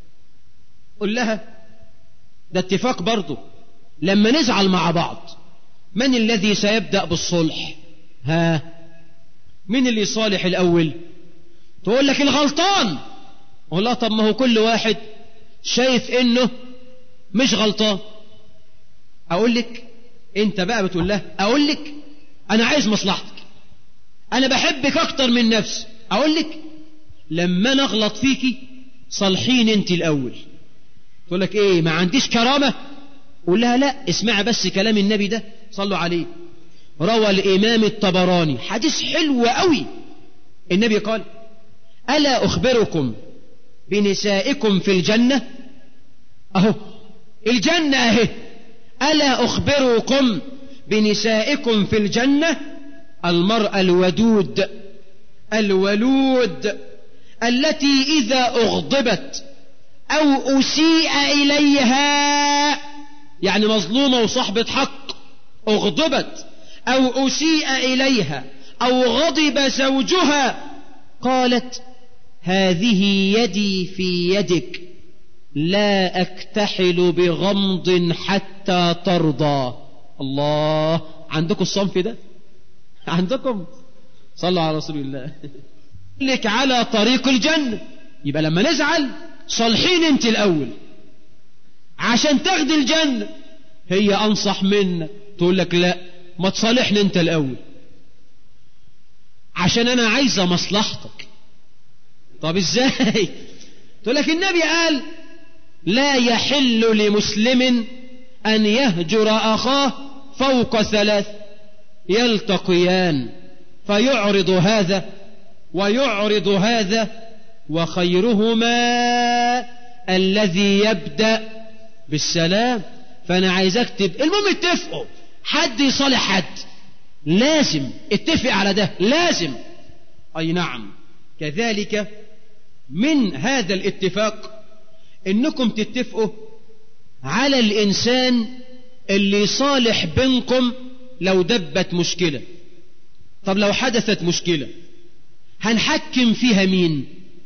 Speaker 3: قل لها ده اتفاق برضه لما نزعل مع بعض من الذي سيبدأ بالصلح ها مين اللي يصالح الأول تقول لك الغلطان والله طب ما هو كل واحد شايف انه مش غلطان اقول لك انت بقى بتقول لها اقول لك انا عايز مصلحتك انا بحبك اكتر من نفسي اقول لك لما انا اغلط فيكي صالحين انت الاول تقول لك ايه ما عنديش كرامه قول لها لا اسمع بس كلام النبي ده صلوا عليه روى الامام الطبراني حديث حلو قوي النبي قال الا اخبركم بنسائكم في الجنة أهو الجنة أهي ألا أخبركم بنسائكم في الجنة المرأة الودود الولود التي إذا أغضبت أو أسيء إليها يعني مظلومة وصاحبة حق أغضبت أو أسيء إليها أو غضب زوجها قالت هذه يدي في يدك لا أكتحل بغمض حتى ترضى الله عندكم الصنف ده عندكم صلوا على رسول الله لك على طريق الجنة يبقى لما نزعل صالحين انت الأول عشان تاخد الجنة هي أنصح منا تقول لك لا ما تصالحني انت الأول عشان أنا عايزة مصلحتك طب ازاي تقول لك النبي قال لا يحل لمسلم ان يهجر اخاه فوق ثلاث يلتقيان فيعرض هذا ويعرض هذا وخيرهما الذي يبدا بالسلام فانا عايز اكتب المهم اتفقوا حد يصالح حد لازم اتفق على ده لازم اي نعم كذلك من هذا الاتفاق انكم تتفقوا على الانسان اللي صالح بينكم لو دبت مشكلة طب لو حدثت مشكلة هنحكم فيها مين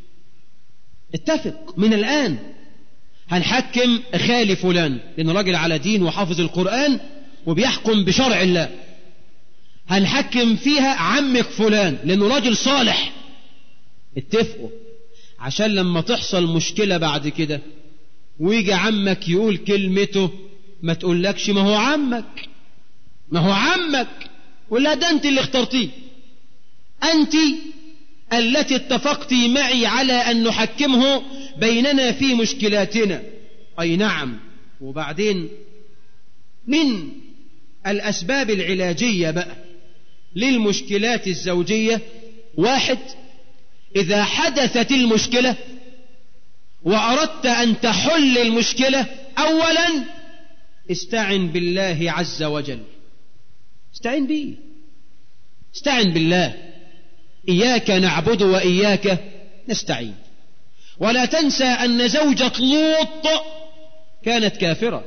Speaker 3: اتفق من الآن هنحكم خالي فلان لأنه راجل على دين وحافظ القرآن وبيحكم بشرع الله هنحكم فيها عمك فلان لأنه راجل صالح اتفقوا عشان لما تحصل مشكلة بعد كده ويجي عمك يقول كلمته ما تقولكش ما هو عمك ما هو عمك ولا ده انت اللي اخترتيه انت التي اتفقت معي على ان نحكمه بيننا في مشكلاتنا اي نعم وبعدين من الاسباب العلاجيه بقى للمشكلات الزوجيه واحد اذا حدثت المشكله واردت ان تحل المشكله اولا استعن بالله عز وجل استعن به استعن بالله اياك نعبد واياك نستعين ولا تنسى ان زوجة لوط كانت كافرة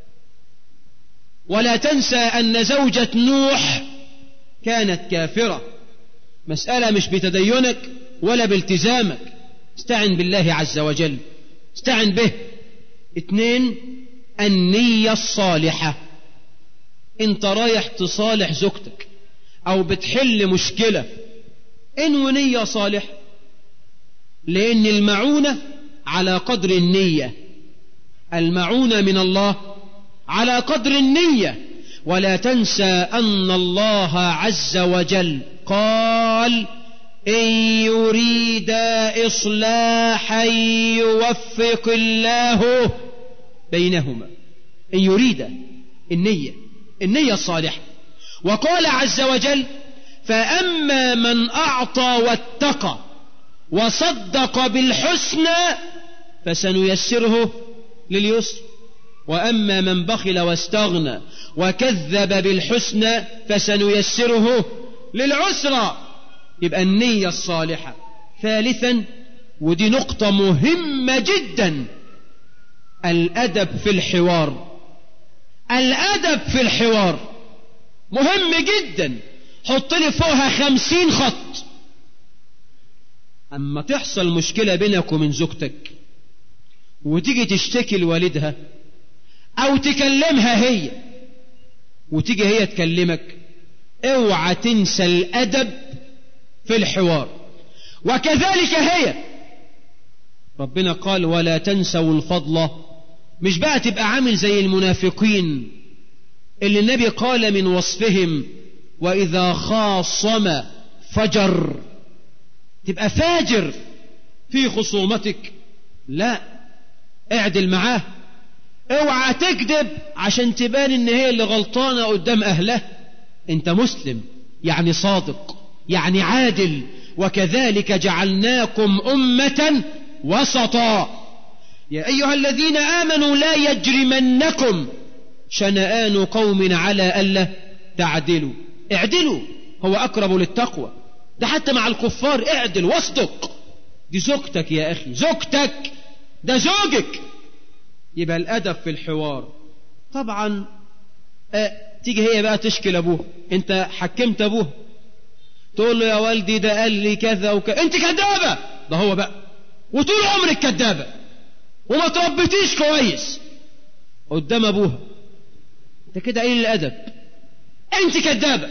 Speaker 3: ولا تنسى ان زوجة نوح كانت كافرة مسألة مش بتدينك ولا بالتزامك استعن بالله عز وجل استعن به اثنين النية الصالحة انت رايح تصالح زوجتك او بتحل مشكلة انو نية صالح لان المعونة على قدر النية المعونة من الله على قدر النية ولا تنسى ان الله عز وجل قال ان يريد اصلاحا يوفق الله بينهما ان يريد النيه النية الصالحة وقال عز وجل فأما من أعطى واتقى وصدق بالحسنى فسنيسره لليسر وأما من بخل واستغنى وكذب بالحسنى فسنيسره للعسرى يبقى النية الصالحة ثالثا ودي نقطة مهمة جدا الأدب في الحوار الأدب في الحوار مهم جدا حط لي فوقها خمسين خط أما تحصل مشكلة بينك ومن زوجتك وتيجي تشتكي لوالدها أو تكلمها هي وتيجي هي تكلمك اوعى تنسى الأدب في الحوار وكذلك هي ربنا قال ولا تنسوا الفضل مش بقى تبقى عامل زي المنافقين اللي النبي قال من وصفهم وإذا خاصم فجر تبقى فاجر في خصومتك لا اعدل معاه اوعى تكذب عشان تبان ان هي اللي غلطانة قدام اهلها انت مسلم يعني صادق يعني عادل وكذلك جعلناكم أمة وسطا يا أيها الذين آمنوا لا يجرمنكم شنآن قوم على ألا تعدلوا اعدلوا هو أقرب للتقوى ده حتى مع الكفار اعدل واصدق دي زوجتك يا أخي زوجتك ده زوجك يبقى الأدب في الحوار طبعا اه تيجي هي بقى تشكي لأبوها انت حكمت أبوها تقول له يا والدي ده قال لي كذا وكذا انت كذابة ده هو بقى وطول عمرك كذابة وما تربيتيش كويس قدام ابوها انت كده قليل الادب انت كذابة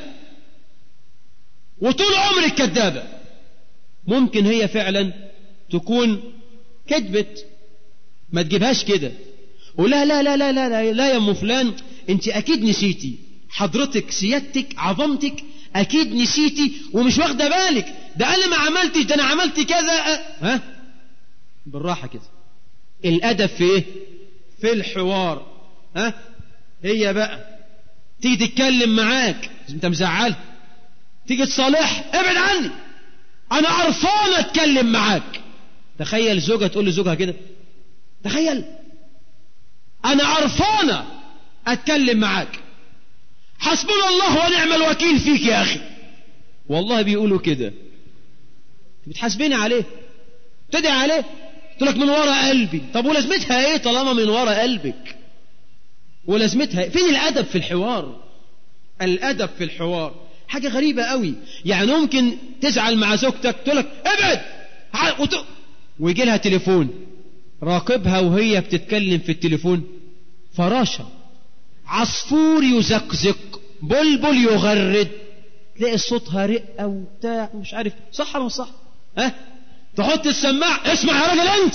Speaker 3: وطول عمرك كذابة ممكن هي فعلا تكون كذبت ما تجيبهاش كده ولا لا لا لا لا لا, لا يا ام فلان انت اكيد نسيتي حضرتك سيادتك عظمتك اكيد نسيتي ومش واخده بالك ده انا ما عملتش ده انا عملت كذا أه. ها بالراحه كده الادب في ايه في الحوار ها هي بقى تيجي تتكلم معاك انت مزعل تيجي تصالح ابعد عني انا قرفان اتكلم معاك تخيل زوجة تقول لزوجها كده تخيل انا قرفانة اتكلم معاك حسبنا الله ونعم الوكيل فيك يا اخي والله بيقولوا كده بتحاسبيني عليه تدعي عليه تقول لك من ورا قلبي طب ولازمتها ايه طالما من ورا قلبك ولازمتها فين الادب في الحوار الادب في الحوار حاجه غريبه قوي يعني ممكن تزعل مع زوجتك تقول لك ابعد وت... ويجي لها تليفون راقبها وهي بتتكلم في التليفون فراشه عصفور يزقزق بلبل يغرد تلاقي صوتها رقه وبتاع مش عارف صح ولا مش صح ها تحط السماعه اسمع يا راجل انت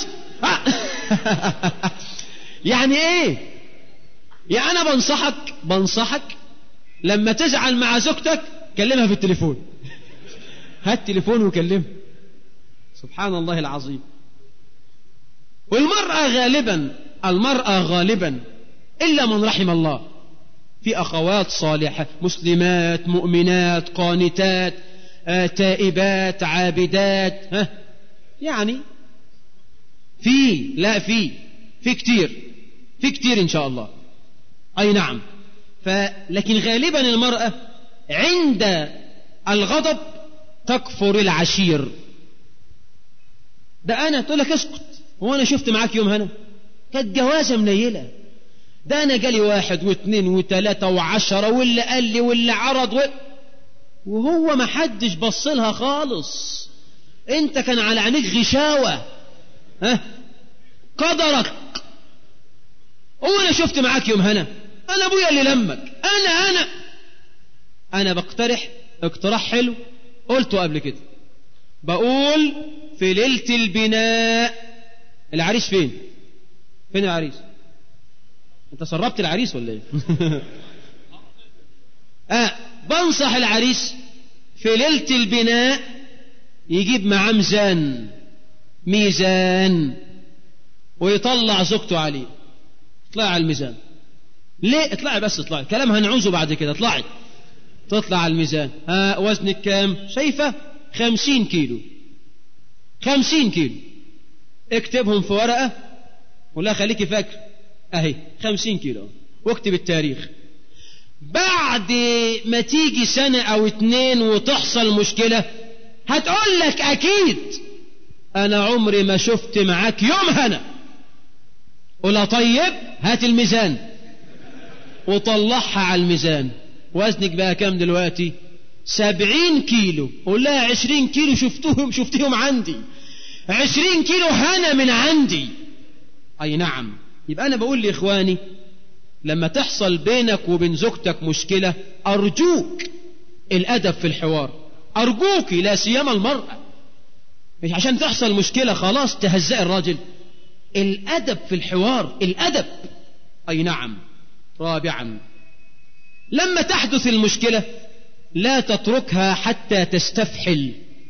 Speaker 3: يعني ايه يعني انا بنصحك بنصحك لما تزعل مع زوجتك كلمها في التليفون هات تليفون وكلمها سبحان الله العظيم والمرأة غالبا المرأة غالبا إلا من رحم الله في أخوات صالحة مسلمات مؤمنات قانتات آه تائبات عابدات ها يعني في لا في في كتير في كتير إن شاء الله أي نعم فلكن غالبا المرأة عند الغضب تكفر العشير ده أنا تقول لك اسكت هو أنا شفت معاك يوم هنا كانت جوازة منيلة ده أنا جالي واحد واثنين وثلاثة وعشرة واللي قال لي واللي عرض و... وهو ما حدش بصلها خالص انت كان على عينيك غشاوة ها قدرك هو انا شفت معاك يوم هنا انا ابويا اللي لمك انا انا انا بقترح اقتراح حلو قلته قبل كده بقول في ليلة البناء العريس فين فين العريس انت سربت العريس ولا ايه آه بنصح العريس في ليلة البناء يجيب معاه ميزان ميزان ويطلع زوجته عليه اطلعي على الميزان ليه اطلعي بس اطلعي كلام هنعوزه بعد كده اطلعي تطلع على الميزان ها وزنك كام شايفة خمسين كيلو خمسين كيلو اكتبهم في ورقة ولا خليكي فاكر اهي خمسين كيلو واكتب التاريخ بعد ما تيجي سنة او اتنين وتحصل مشكلة هتقول لك اكيد انا عمري ما شفت معاك يوم هنا قولها طيب هات الميزان وطلعها على الميزان وزنك بقى كام دلوقتي سبعين كيلو قول لها عشرين كيلو شفتهم شفتهم عندي عشرين كيلو هنا من عندي اي نعم يبقى انا بقول لاخواني لما تحصل بينك وبين زوجتك مشكلة ارجوك الادب في الحوار ارجوك لا سيما المرأة مش عشان تحصل مشكلة خلاص تهزئ الراجل الادب في الحوار الادب اي نعم رابعا لما تحدث المشكلة لا تتركها حتى تستفحل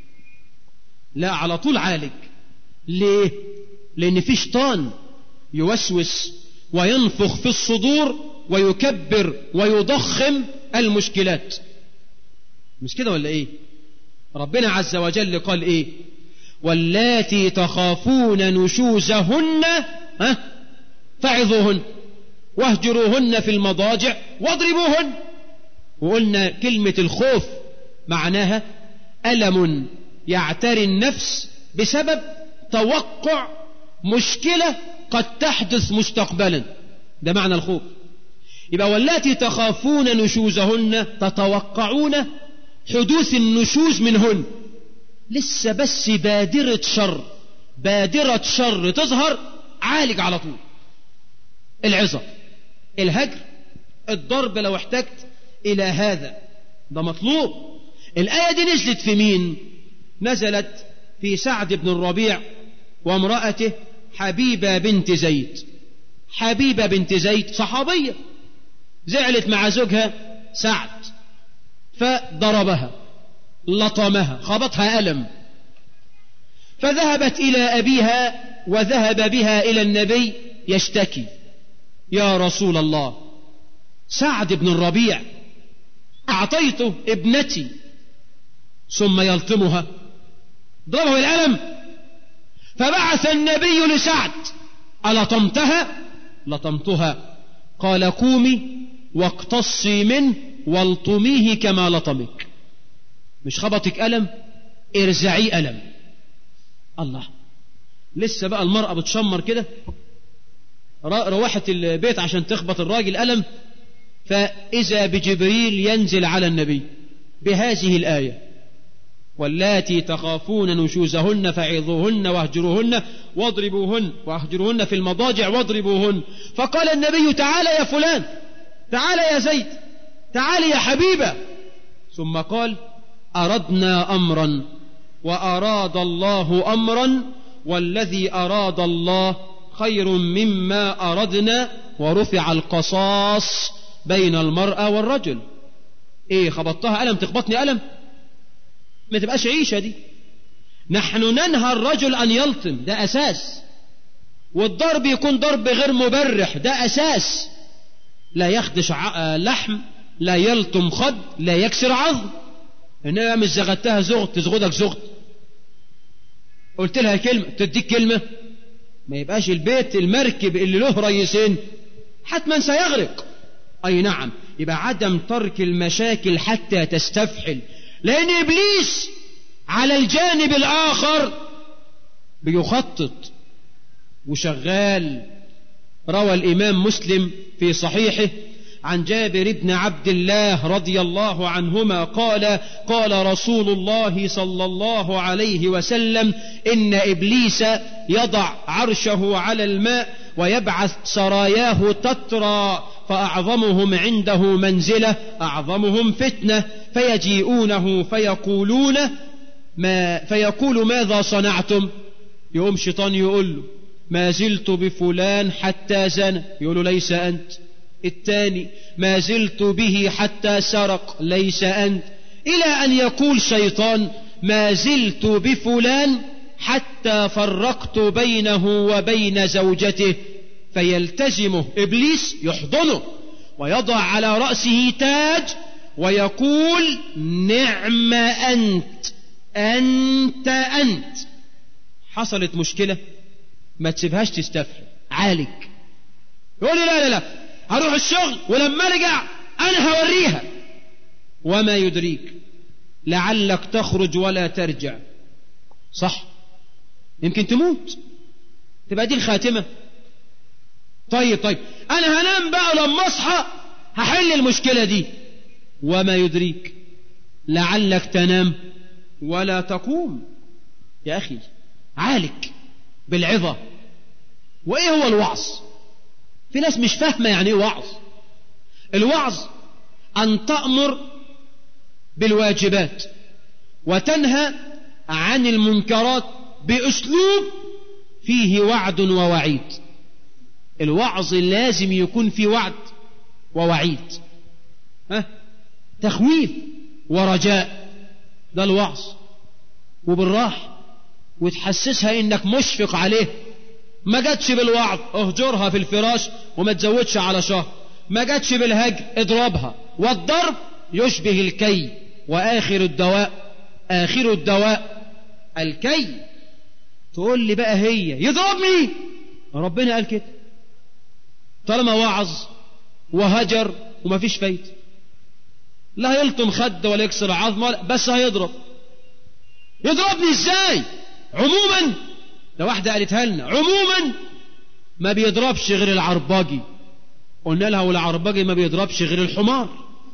Speaker 3: لا على طول عالج ليه لان في شيطان يوسوس وينفخ في الصدور ويكبر ويضخم المشكلات مش كده ولا ايه ربنا عز وجل قال ايه واللاتي تخافون نشوزهن ها فعظوهن واهجروهن في المضاجع واضربوهن وقلنا كلمة الخوف معناها ألم يعتري النفس بسبب توقع مشكلة قد تحدث مستقبلا ده معنى الخوف يبقى واللاتي تخافون نشوزهن تتوقعون حدوث النشوز منهن لسه بس بادرة شر بادرة شر تظهر عالج على طول العظة الهجر الضرب لو احتجت إلى هذا ده مطلوب الآية دي نزلت في مين نزلت في سعد بن الربيع وامرأته حبيبة بنت زيد حبيبة بنت زيد صحابية زعلت مع زوجها سعد فضربها لطمها خبطها ألم فذهبت إلى أبيها وذهب بها إلى النبي يشتكي يا رسول الله سعد بن الربيع أعطيته ابنتي ثم يلطمها ضربه بالألم فبعث النبي لسعد ألطمتها لطمتها قال قومي واقتصي منه والطميه كما لطمك مش خبطك ألم ارزعي ألم الله لسه بقى المرأة بتشمر كده روحت البيت عشان تخبط الراجل ألم فإذا بجبريل ينزل على النبي بهذه الآية واللاتي تخافون نشوزهن فعظوهن واهجروهن واضربوهن واهجروهن في المضاجع واضربوهن فقال النبي تعالى يا فلان تعالى يا زيد تعالى يا حبيبة ثم قال أردنا أمرا وأراد الله أمرا والذي أراد الله خير مما أردنا ورفع القصاص بين المرأة والرجل ايه خبطتها ألم تخبطني ألم ما تبقاش عيشة دي نحن ننهى الرجل أن يلطم ده أساس والضرب يكون ضرب غير مبرح ده أساس لا يخدش لحم لا يلطم خد لا يكسر عظم انما مش زغدتها زغد تزغدك زغد قلت لها كلمة تديك كلمة ما يبقاش البيت المركب اللي له ريسين حتما سيغرق أي نعم يبقى عدم ترك المشاكل حتى تستفحل لأن إبليس على الجانب الآخر بيخطط وشغال روى الإمام مسلم في صحيحه عن جابر بن عبد الله رضي الله عنهما قال قال رسول الله صلى الله عليه وسلم إن إبليس يضع عرشه على الماء ويبعث سراياه تترى فأعظمهم عنده منزلة أعظمهم فتنة فيجيئونه فيقولون ما فيقول ماذا صنعتم يقوم شيطان يقول له ما زلت بفلان حتى زنى يقول له ليس أنت الثاني ما زلت به حتى سرق ليس أنت إلى أن يقول شيطان ما زلت بفلان حتى فرقت بينه وبين زوجته فيلتزمه إبليس يحضنه ويضع على رأسه تاج ويقول نعم أنت أنت أنت حصلت مشكلة ما تسيبهاش تستفحل عالج يقول لي لا لا لا هروح الشغل ولما ارجع انا هوريها وما يدريك لعلك تخرج ولا ترجع صح يمكن تموت تبقى دي الخاتمة طيب طيب انا هنام بقى لما اصحى هحل المشكلة دي وما يدريك لعلك تنام ولا تقوم يا اخي عالج بالعظة وايه هو الوعظ في ناس مش فاهمة يعني ايه وعظ الوعظ أن تأمر بالواجبات وتنهى عن المنكرات بأسلوب فيه وعد ووعيد الوعظ لازم يكون فيه وعد ووعيد ها؟ تخويف ورجاء ده الوعظ وبالراحة وتحسسها انك مشفق عليه ما جاتش بالوعظ اهجرها في الفراش وما تزودش على شهر ما جاتش بالهجر اضربها والضرب يشبه الكي واخر الدواء اخر الدواء الكي تقول لي بقى هي يضربني ربنا قال كده طالما وعظ وهجر وما فيش فايده لا يلطم خد ولا يكسر عظم بس هيضرب يضربني ازاي عموما ده واحدة قالتها لنا عموما ما بيضربش غير العرباجي قلنا لها والعرباجي ما بيضربش غير الحمار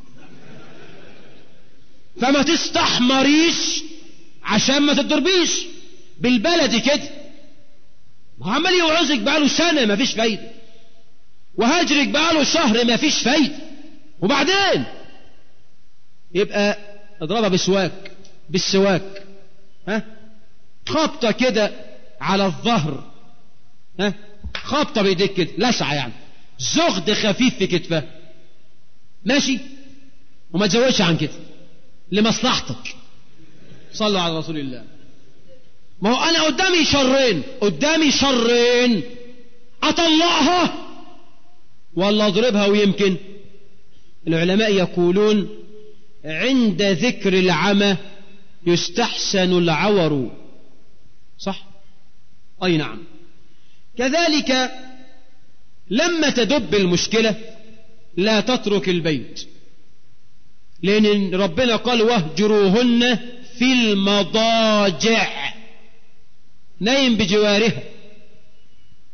Speaker 3: فما تستحمريش عشان ما تضربيش بالبلدي كده عمال يوعظك بقاله سنة ما فيش فايدة وهاجرك بقاله شهر ما فيش فايدة وبعدين يبقى اضربها بسواك بالسواك ها خبطة كده على الظهر ها خبطة بايديك كده لسعة يعني زغد خفيف في كتفها ماشي وما تزودش عن كده لمصلحتك صلوا على رسول الله ما هو انا قدامي شرين قدامي شرين اطلعها ولا اضربها ويمكن العلماء يقولون عند ذكر العمى يستحسن العور صح اي نعم كذلك لما تدب المشكله لا تترك البيت لان ربنا قال واهجروهن في المضاجع نايم بجوارها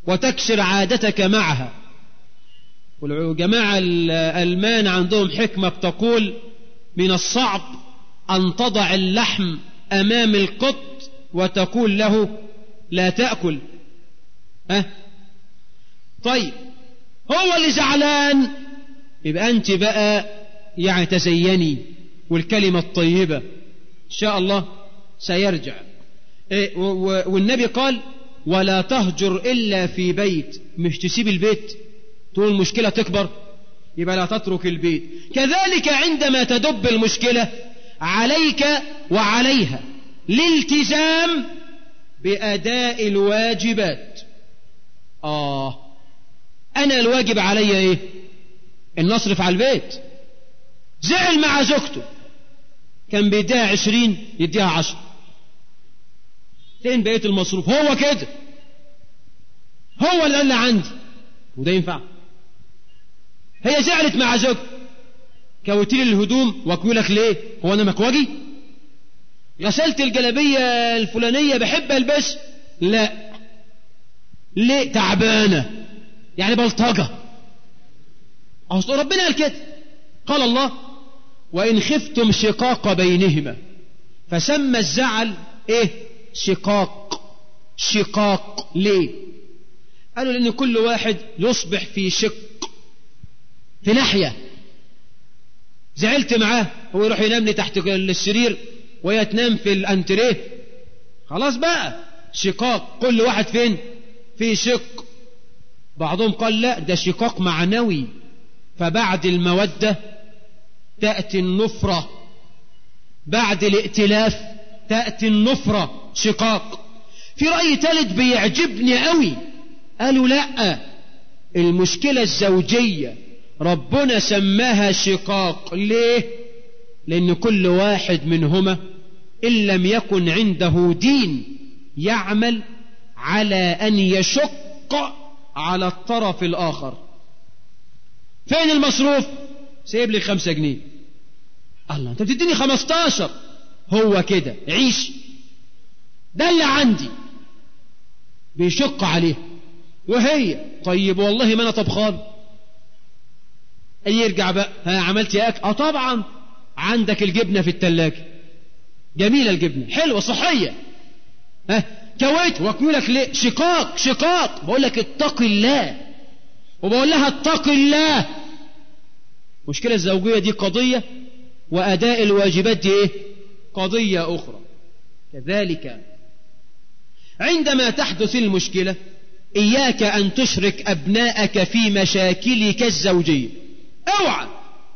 Speaker 3: وتكسر عادتك معها والجماعة الألمان عندهم حكمة بتقول من الصعب أن تضع اللحم أمام القط وتقول له لا تأكل ها طيب هو اللي زعلان يبقى أنت بقى يعني تزيني والكلمة الطيبة إن شاء الله سيرجع إيه والنبي قال ولا تهجر إلا في بيت مش تسيب البيت تقول المشكلة تكبر يبقى لا تترك البيت كذلك عندما تدب المشكلة عليك وعليها الالتزام بأداء الواجبات آه أنا الواجب علي إيه إن أصرف على البيت زعل مع زوجته كان بيديها عشرين يديها عشر فين بقية المصروف هو كده هو اللي اللي عندي وده ينفع هي زعلت مع زوجته كويت لي الهدوم واكوي ليه هو انا مكواجي غسلت الجلابية الفلانية بحب البس لا ليه تعبانة يعني بلطجة أصل ربنا قال كده قال الله وإن خفتم شقاق بينهما فسمى الزعل إيه شقاق شقاق ليه قالوا لأن كل واحد يصبح في شق في ناحية زعلت معاه هو يروح ينام لي تحت السرير وهي تنام في الانتريه خلاص بقى شقاق كل واحد فين في شق بعضهم قال لا ده شقاق معنوي فبعد المودة تأتي النفرة بعد الائتلاف تأتي النفرة شقاق في رأي ثالث بيعجبني قوي قالوا لا المشكلة الزوجية ربنا سماها شقاق ليه لأن كل واحد منهما إن لم يكن عنده دين يعمل على أن يشق على الطرف الآخر فين المصروف سيب لي خمسة جنيه الله انت بتديني خمستاشر هو كده عيش ده اللي عندي بيشق عليه وهي طيب والله ما انا طبخان يرجع بقى ها عملت يا اكل اه طبعا عندك الجبنه في الثلاجه جميله الجبنه حلوه صحيه ها كويت واكمل لك ليه شقاق شقاق بقول لك اتق الله وبقول لها اتق الله المشكله الزوجيه دي قضيه واداء الواجبات دي ايه قضيه اخرى كذلك عندما تحدث المشكله اياك ان تشرك ابناءك في مشاكلك الزوجيه اوعى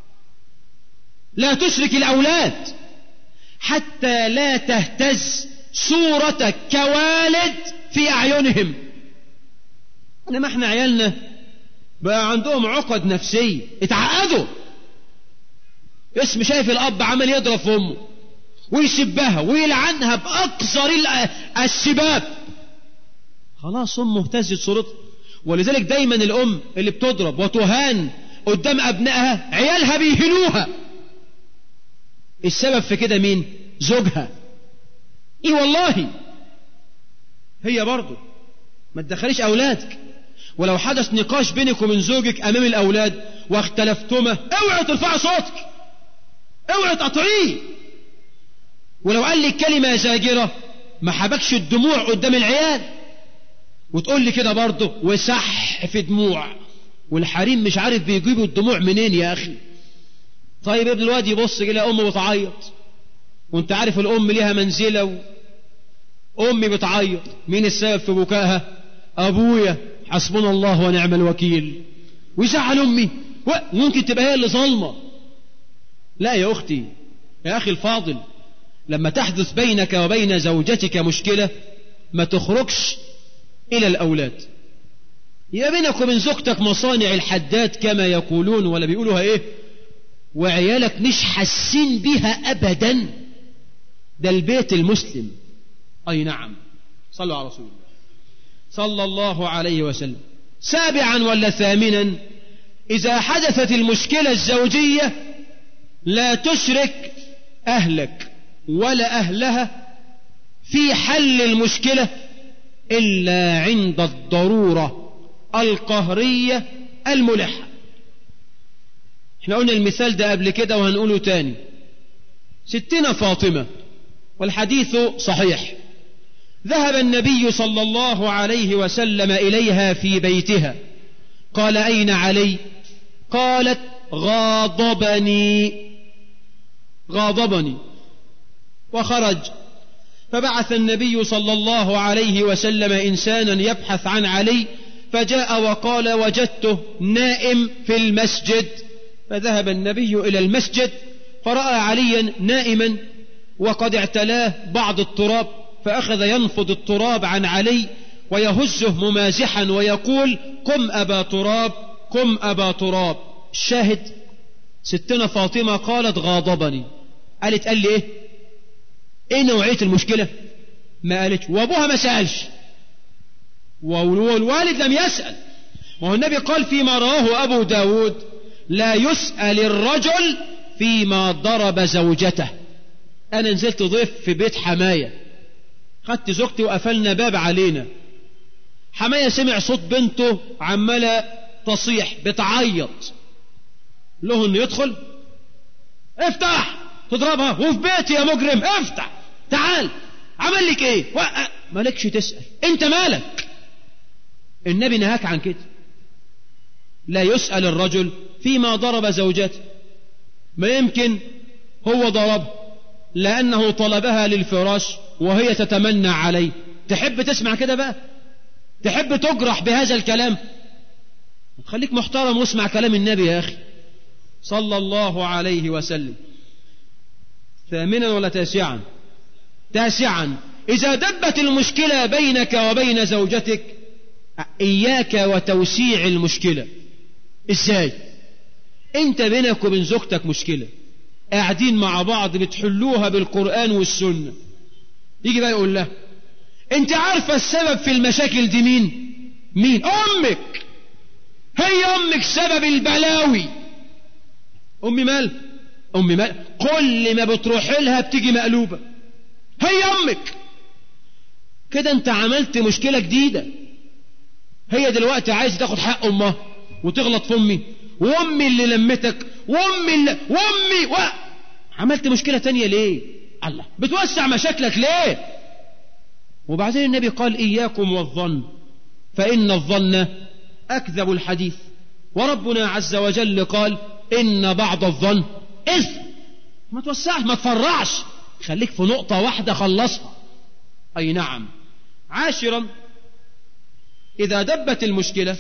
Speaker 3: لا تشرك الاولاد حتى لا تهتز صورتك كوالد في اعينهم انما احنا عيالنا بقى عندهم عقد نفسيه اتعقدوا اسم شايف الاب عمال يضرب في امه ويسبها ويلعنها باقصر السباب خلاص امه اهتزت صورتها ولذلك دايما الام اللي بتضرب وتهان قدام ابنائها عيالها بيهنوها السبب في كده مين زوجها ايه والله هي برضه ما تدخليش اولادك ولو حدث نقاش بينك وبين زوجك امام الاولاد واختلفتما اوعي ترفعي صوتك اوعي تقطعيه ولو قال لك كلمه زاجره ما حبكش الدموع قدام العيال وتقول لي كده برضه وسح في دموع والحريم مش عارف بيجيبوا الدموع منين يا اخي طيب ابن الواد يبص كده امه بتعيط وانت عارف الام ليها منزله و... امي بتعيط مين السبب في بكائها ابويا حسبنا الله ونعم الوكيل ويزعل امي ممكن تبقى هي اللي ظالمه لا يا اختي يا اخي الفاضل لما تحدث بينك وبين زوجتك مشكله ما تخرجش الى الاولاد يبقى بينك وبين زوجتك مصانع الحداد كما يقولون ولا بيقولوها ايه وعيالك مش حاسين بيها ابدا ده البيت المسلم اي نعم صلوا على رسول الله صلى الله عليه وسلم سابعا ولا ثامنا اذا حدثت المشكله الزوجيه لا تشرك اهلك ولا اهلها في حل المشكله الا عند الضروره القهرية الملحة احنا قلنا المثال ده قبل كده وهنقوله تاني ستنا فاطمة والحديث صحيح ذهب النبي صلى الله عليه وسلم إليها في بيتها قال أين علي قالت غاضبني غاضبني وخرج فبعث النبي صلى الله عليه وسلم إنسانا يبحث عن علي فجاء وقال وجدته نائم في المسجد فذهب النبي إلى المسجد فرأى عليا نائما وقد اعتلاه بعض التراب فأخذ ينفض التراب عن علي ويهزه ممازحا ويقول قم أبا تراب قم أبا تراب الشاهد ستنا فاطمة قالت غاضبني قالت قال لي ايه ايه نوعية المشكلة ما قالت وابوها ما سألش والوالد لم يسأل وهو النبي قال فيما رواه أبو داود لا يسأل الرجل فيما ضرب زوجته أنا نزلت ضيف في بيت حماية خدت زوجتي وقفلنا باب علينا حماية سمع صوت بنته عمالة تصيح بتعيط له انه يدخل افتح تضربها وفي بيتي يا مجرم افتح تعال عمل لك ايه مالكش تسأل انت مالك النبي نهاك عن كده لا يسأل الرجل فيما ضرب زوجته ما يمكن هو ضرب لأنه طلبها للفراش وهي تتمنى عليه تحب تسمع كده بقى تحب تجرح بهذا الكلام خليك محترم واسمع كلام النبي يا أخي صلى الله عليه وسلم ثامنا ولا تاسعا تاسعا إذا دبت المشكلة بينك وبين زوجتك إياك وتوسيع المشكلة إزاي أنت بينك وبين زوجتك مشكلة قاعدين مع بعض بتحلوها بالقرآن والسنة يجي بقى يقول لها أنت عارفة السبب في المشاكل دي مين مين أمك هي أمك سبب البلاوي أمي مال أمي مال كل ما بتروح لها بتيجي مقلوبة هي أمك كده أنت عملت مشكلة جديدة هي دلوقتي عايزة تاخد حق أمها وتغلط في أمي وأمي اللي لمتك وأمي اللي وأمي و... عملت مشكلة تانية ليه الله بتوسع مشاكلك ليه وبعدين النبي قال إياكم والظن فإن الظن أكذب الحديث وربنا عز وجل قال إن بعض الظن إثم ما توسعش ما تفرعش خليك في نقطة واحدة خلصها أي نعم عاشرا إذا دبت المشكلة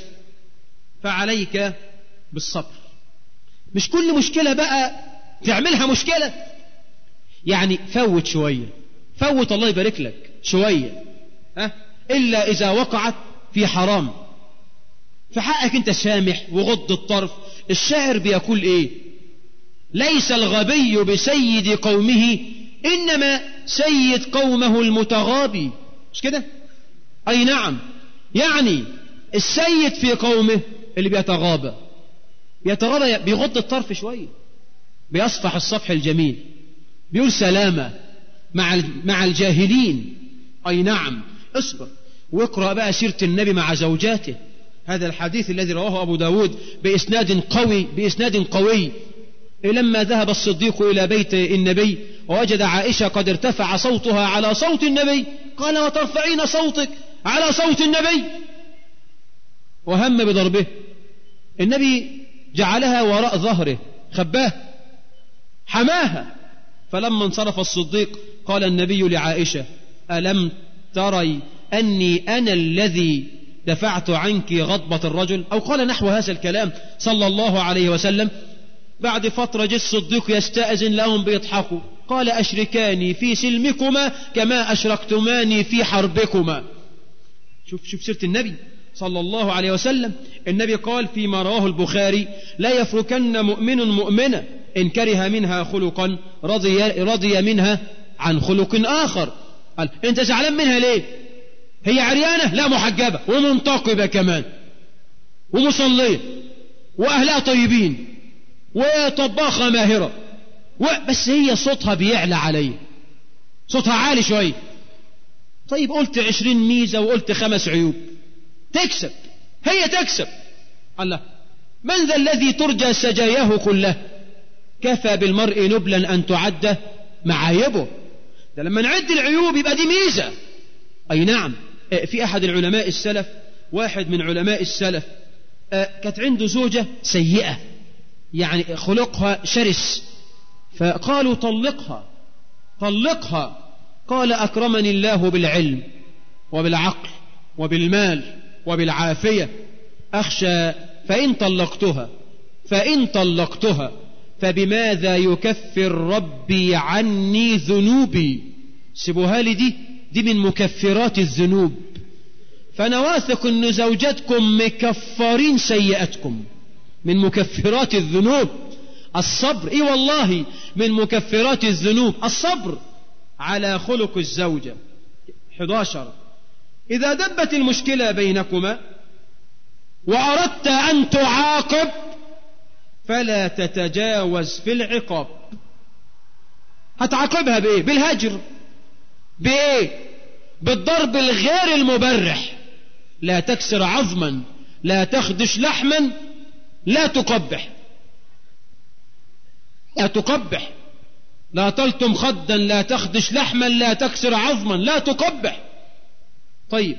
Speaker 3: فعليك بالصبر مش كل مشكلة بقى تعملها مشكلة يعني فوت شوية فوت الله يبارك لك شوية ها إلا إذا وقعت في حرام في حقك أنت سامح وغض الطرف الشاعر بيقول إيه ليس الغبي بسيد قومه إنما سيد قومه المتغابي مش كده أي نعم يعني السيد في قومه اللي بيتغابى بيتغابى بيغض الطرف شوية بيصفح الصفح الجميل بيقول سلامة مع مع الجاهلين أي نعم اصبر واقرأ بقى سيرة النبي مع زوجاته هذا الحديث الذي رواه أبو داود بإسناد قوي بإسناد قوي لما ذهب الصديق إلى بيت النبي ووجد عائشة قد ارتفع صوتها على صوت النبي قال وترفعين صوتك على صوت النبي وهم بضربه النبي جعلها وراء ظهره خباه حماها فلما انصرف الصديق قال النبي لعائشة ألم تري أني أنا الذي دفعت عنك غضبة الرجل أو قال نحو هذا الكلام صلى الله عليه وسلم بعد فترة جه الصديق يستأذن لهم بيضحكوا قال أشركاني في سلمكما كما أشركتماني في حربكما شوف شوف سيرة النبي صلى الله عليه وسلم النبي قال فيما رواه البخاري لا يفركن مؤمن مؤمنة إن كره منها خلقا رضي, رضي منها عن خلق آخر قال أنت زعلان منها ليه هي عريانة لا محجبة ومنتقبة كمان ومصلية وأهلها طيبين وطباخة ماهرة بس هي صوتها بيعلى علي صوتها عالي شوية طيب قلت عشرين ميزة وقلت خمس عيوب تكسب هي تكسب الله من ذا الذي ترجى سجاياه كله كفى بالمرء نبلا أن تعد معايبه ده لما نعد العيوب يبقى دي ميزة أي نعم في أحد العلماء السلف واحد من علماء السلف كانت عنده زوجة سيئة يعني خلقها شرس فقالوا طلقها طلقها قال أكرمني الله بالعلم وبالعقل وبالمال وبالعافية أخشى فإن طلقتها فإن طلقتها فبماذا يكفر ربي عني ذنوبي سيبوها لي دي دي من مكفرات الذنوب فأنا واثق أن زوجاتكم مكفرين سيئاتكم من مكفرات الذنوب الصبر اي والله من مكفرات الذنوب الصبر على خلق الزوجة 11 إذا دبت المشكلة بينكما وأردت أن تعاقب فلا تتجاوز في العقاب هتعاقبها بإيه بالهجر بإيه بالضرب الغير المبرح لا تكسر عظما لا تخدش لحما لا تقبح لا تقبح لا تلتم خدا لا تخدش لحما لا تكسر عظما لا تقبح طيب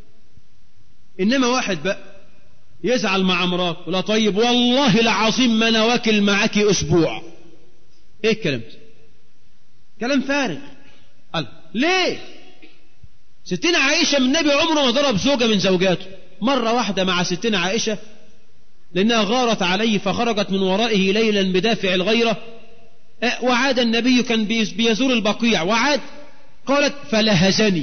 Speaker 3: إنما واحد بقى يزعل مع مراته ولا طيب والله العظيم ما انا واكل معاك اسبوع ايه الكلام ده كلام فارغ قال ليه ستنا عائشة من النبي عمره ما ضرب زوجة من زوجاته مرة واحدة مع ستنا عائشة لأنها غارت عليه فخرجت من ورائه ليلا بدافع الغيرة وعاد النبي كان بيزور البقيع وعاد قالت فلهزني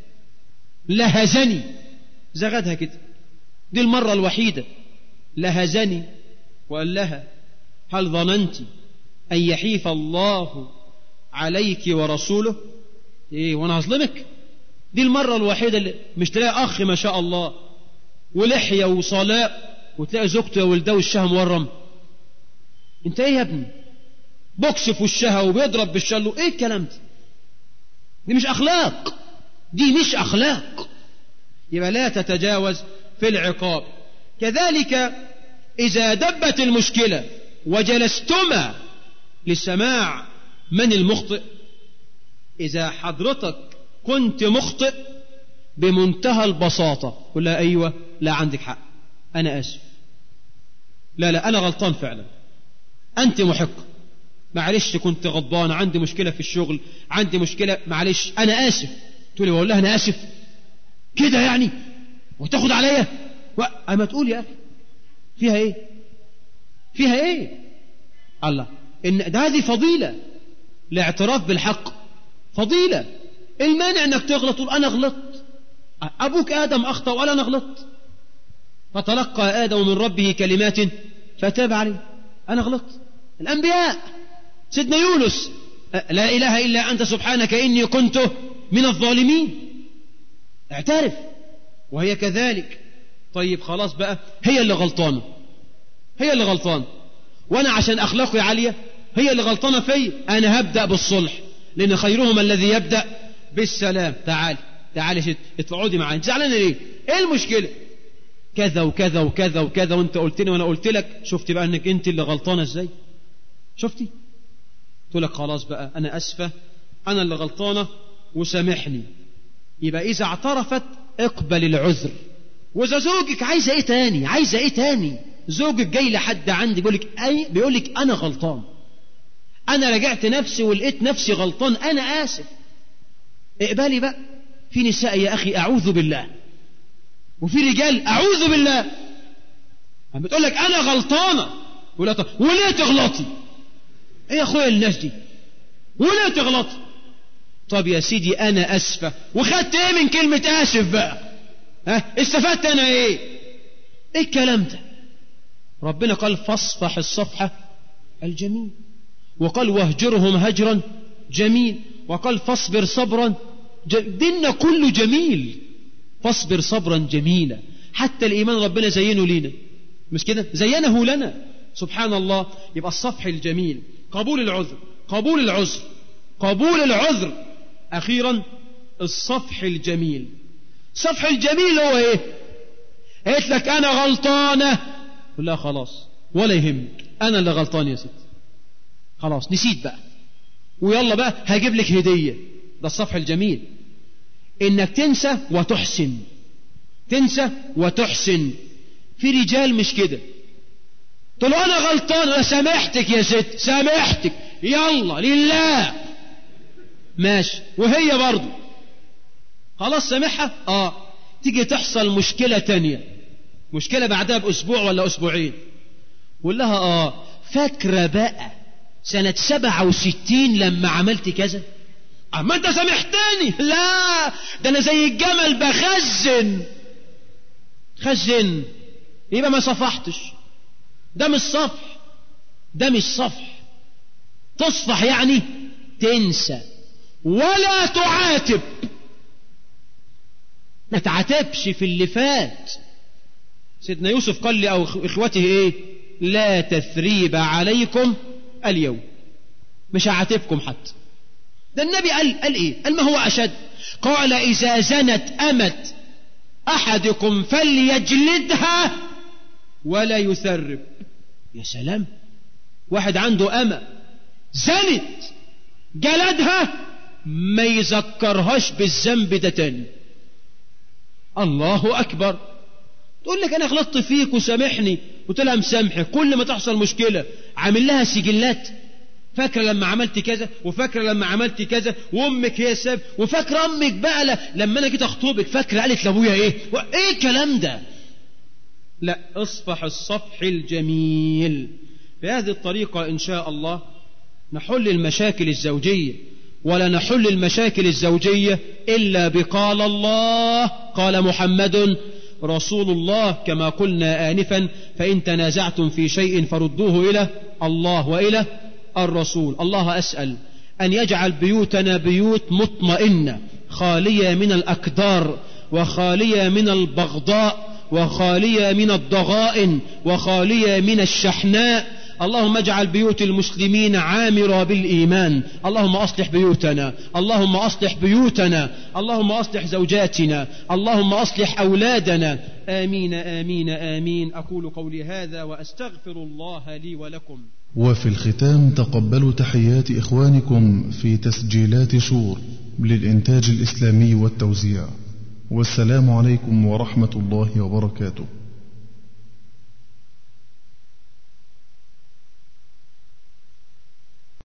Speaker 3: لهزني زغدها كده دي المرة الوحيدة لهزني وقال لها هل ظننت أن يحيف الله عليك ورسوله ايه وانا هظلمك دي المرة الوحيدة اللي مش تلاقي أخ ما شاء الله ولحية وصلاء وتلاقي زوجته وولده وشها مورم انت ايه يا ابني بوكس في وشها وبيضرب بالشلو ايه الكلام ده دي مش اخلاق دي مش اخلاق يبقى لا تتجاوز في العقاب كذلك اذا دبت المشكله وجلستما للسماع من المخطئ اذا حضرتك كنت مخطئ بمنتهى البساطه قل لها ايوه لا عندك حق انا اسف لا لا انا غلطان فعلا انت محق معلش كنت غضبان عندي مشكلة في الشغل عندي مشكلة معلش أنا آسف تقول لي بقول لها أنا آسف كده يعني وتاخد عليا و... أما تقول يا أخي فيها إيه فيها إيه الله إن ده هذه فضيلة الاعتراف بالحق فضيلة المانع انك تغلط تقول انا غلطت ابوك ادم اخطا ولا انا غلطت فتلقى ادم من ربه كلمات فتاب عليه انا غلطت الانبياء سيدنا يونس لا إله إلا أنت سبحانك إني كنت من الظالمين اعترف وهي كذلك طيب خلاص بقى هي اللي غلطانة هي اللي غلطانة وأنا عشان أخلاقي عالية هي اللي غلطانة في أنا هبدأ بالصلح لأن خيرهم الذي يبدأ بالسلام تعالي تعالي ست اتقعدي معايا انت زعلانة ليه؟ ايه المشكلة؟ كذا وكذا وكذا وكذا وانت قلت لي وانا قلت لك شفت بقى انك انت اللي غلطانة ازاي؟ شفتي؟ تقول لك خلاص بقى أنا أسفة أنا اللي غلطانة وسامحني يبقى إذا اعترفت اقبل العذر وإذا زوجك عايزة إيه تاني عايزة إيه تاني زوجك جاي لحد عندي بيقول لك أي بيقول لك أنا غلطان أنا رجعت نفسي ولقيت نفسي غلطان أنا آسف اقبلي بقى في نساء يا أخي أعوذ بالله وفي رجال أعوذ بالله بتقول لك أنا غلطانة ولا طب وليه تغلطي ايه يا اخويا الناس دي ولا تغلط طب يا سيدي انا اسفه وخدت ايه من كلمه اسف بقى ها استفدت انا ايه ايه الكلام ده ربنا قال فاصفح الصفحه الجميل وقال واهجرهم هجرا جميل وقال فاصبر صبرا ديننا كله جميل فاصبر صبرا جميلا حتى الايمان ربنا زينه لينا مش كده زينه لنا سبحان الله يبقى الصفح الجميل قبول العذر قبول العذر قبول العذر أخيرا الصفح الجميل الصفح الجميل هو إيه قالت لك انا غلطانة قول لها خلاص ولا يهمك انا اللي غلطان يا ست خلاص نسيت بقى ويلا بقى هجيب لك هدية ده الصفح الجميل انك تنسى وتحسن تنسى وتحسن في رجال مش كده تقول له انا غلطان انا سامحتك يا ست سامحتك يلا لله ماشي وهي برضه خلاص سامحها اه تيجي تحصل مشكلة تانية مشكلة بعدها بأسبوع ولا أسبوعين قول لها اه فاكرة بقى سنة سبعة وستين لما عملت كذا أما أنت سامحتني لا ده أنا زي الجمل بخزن خزن يبقى ما صفحتش ده مش صفح ده مش صفح تصفح يعني تنسى ولا تعاتب ما تعاتبش في اللي فات سيدنا يوسف قال لي أو إخوته إيه لا تثريب عليكم اليوم مش هعاتبكم حتى ده النبي قال قال ايه قال ما هو اشد قال اذا زنت امت احدكم فليجلدها ولا يثرب يا سلام واحد عنده أمة زنت جلدها ما يذكرهاش بالذنب ده تاني الله أكبر تقول لك أنا غلطت فيك وسامحني قلت لها مسامحك كل ما تحصل مشكلة عامل لها سجلات فاكرة لما عملت كذا وفاكرة لما عملت كذا وامك هي السبب وفاكرة امك بقى ل... لما انا جيت اخطبك فاكرة قالت لابويا ايه وايه الكلام ده لا اصفح الصفح الجميل بهذه الطريقة ان شاء الله نحل المشاكل الزوجية ولا نحل المشاكل الزوجية إلا بقال الله قال محمد رسول الله كما قلنا آنفا فإن تنازعتم في شيء فردوه إلى الله وإلى الرسول الله أسأل أن يجعل بيوتنا بيوت مطمئنة خالية من الأكدار وخالية من البغضاء وخالية من الضغائن وخالية من الشحناء اللهم اجعل بيوت المسلمين عامرة بالإيمان اللهم أصلح بيوتنا اللهم أصلح بيوتنا اللهم أصلح زوجاتنا اللهم أصلح أولادنا آمين آمين آمين أقول قولي هذا وأستغفر الله لي ولكم
Speaker 2: وفي الختام تقبلوا تحيات إخوانكم في تسجيلات شور للإنتاج الإسلامي والتوزيع والسلام عليكم ورحمة الله وبركاته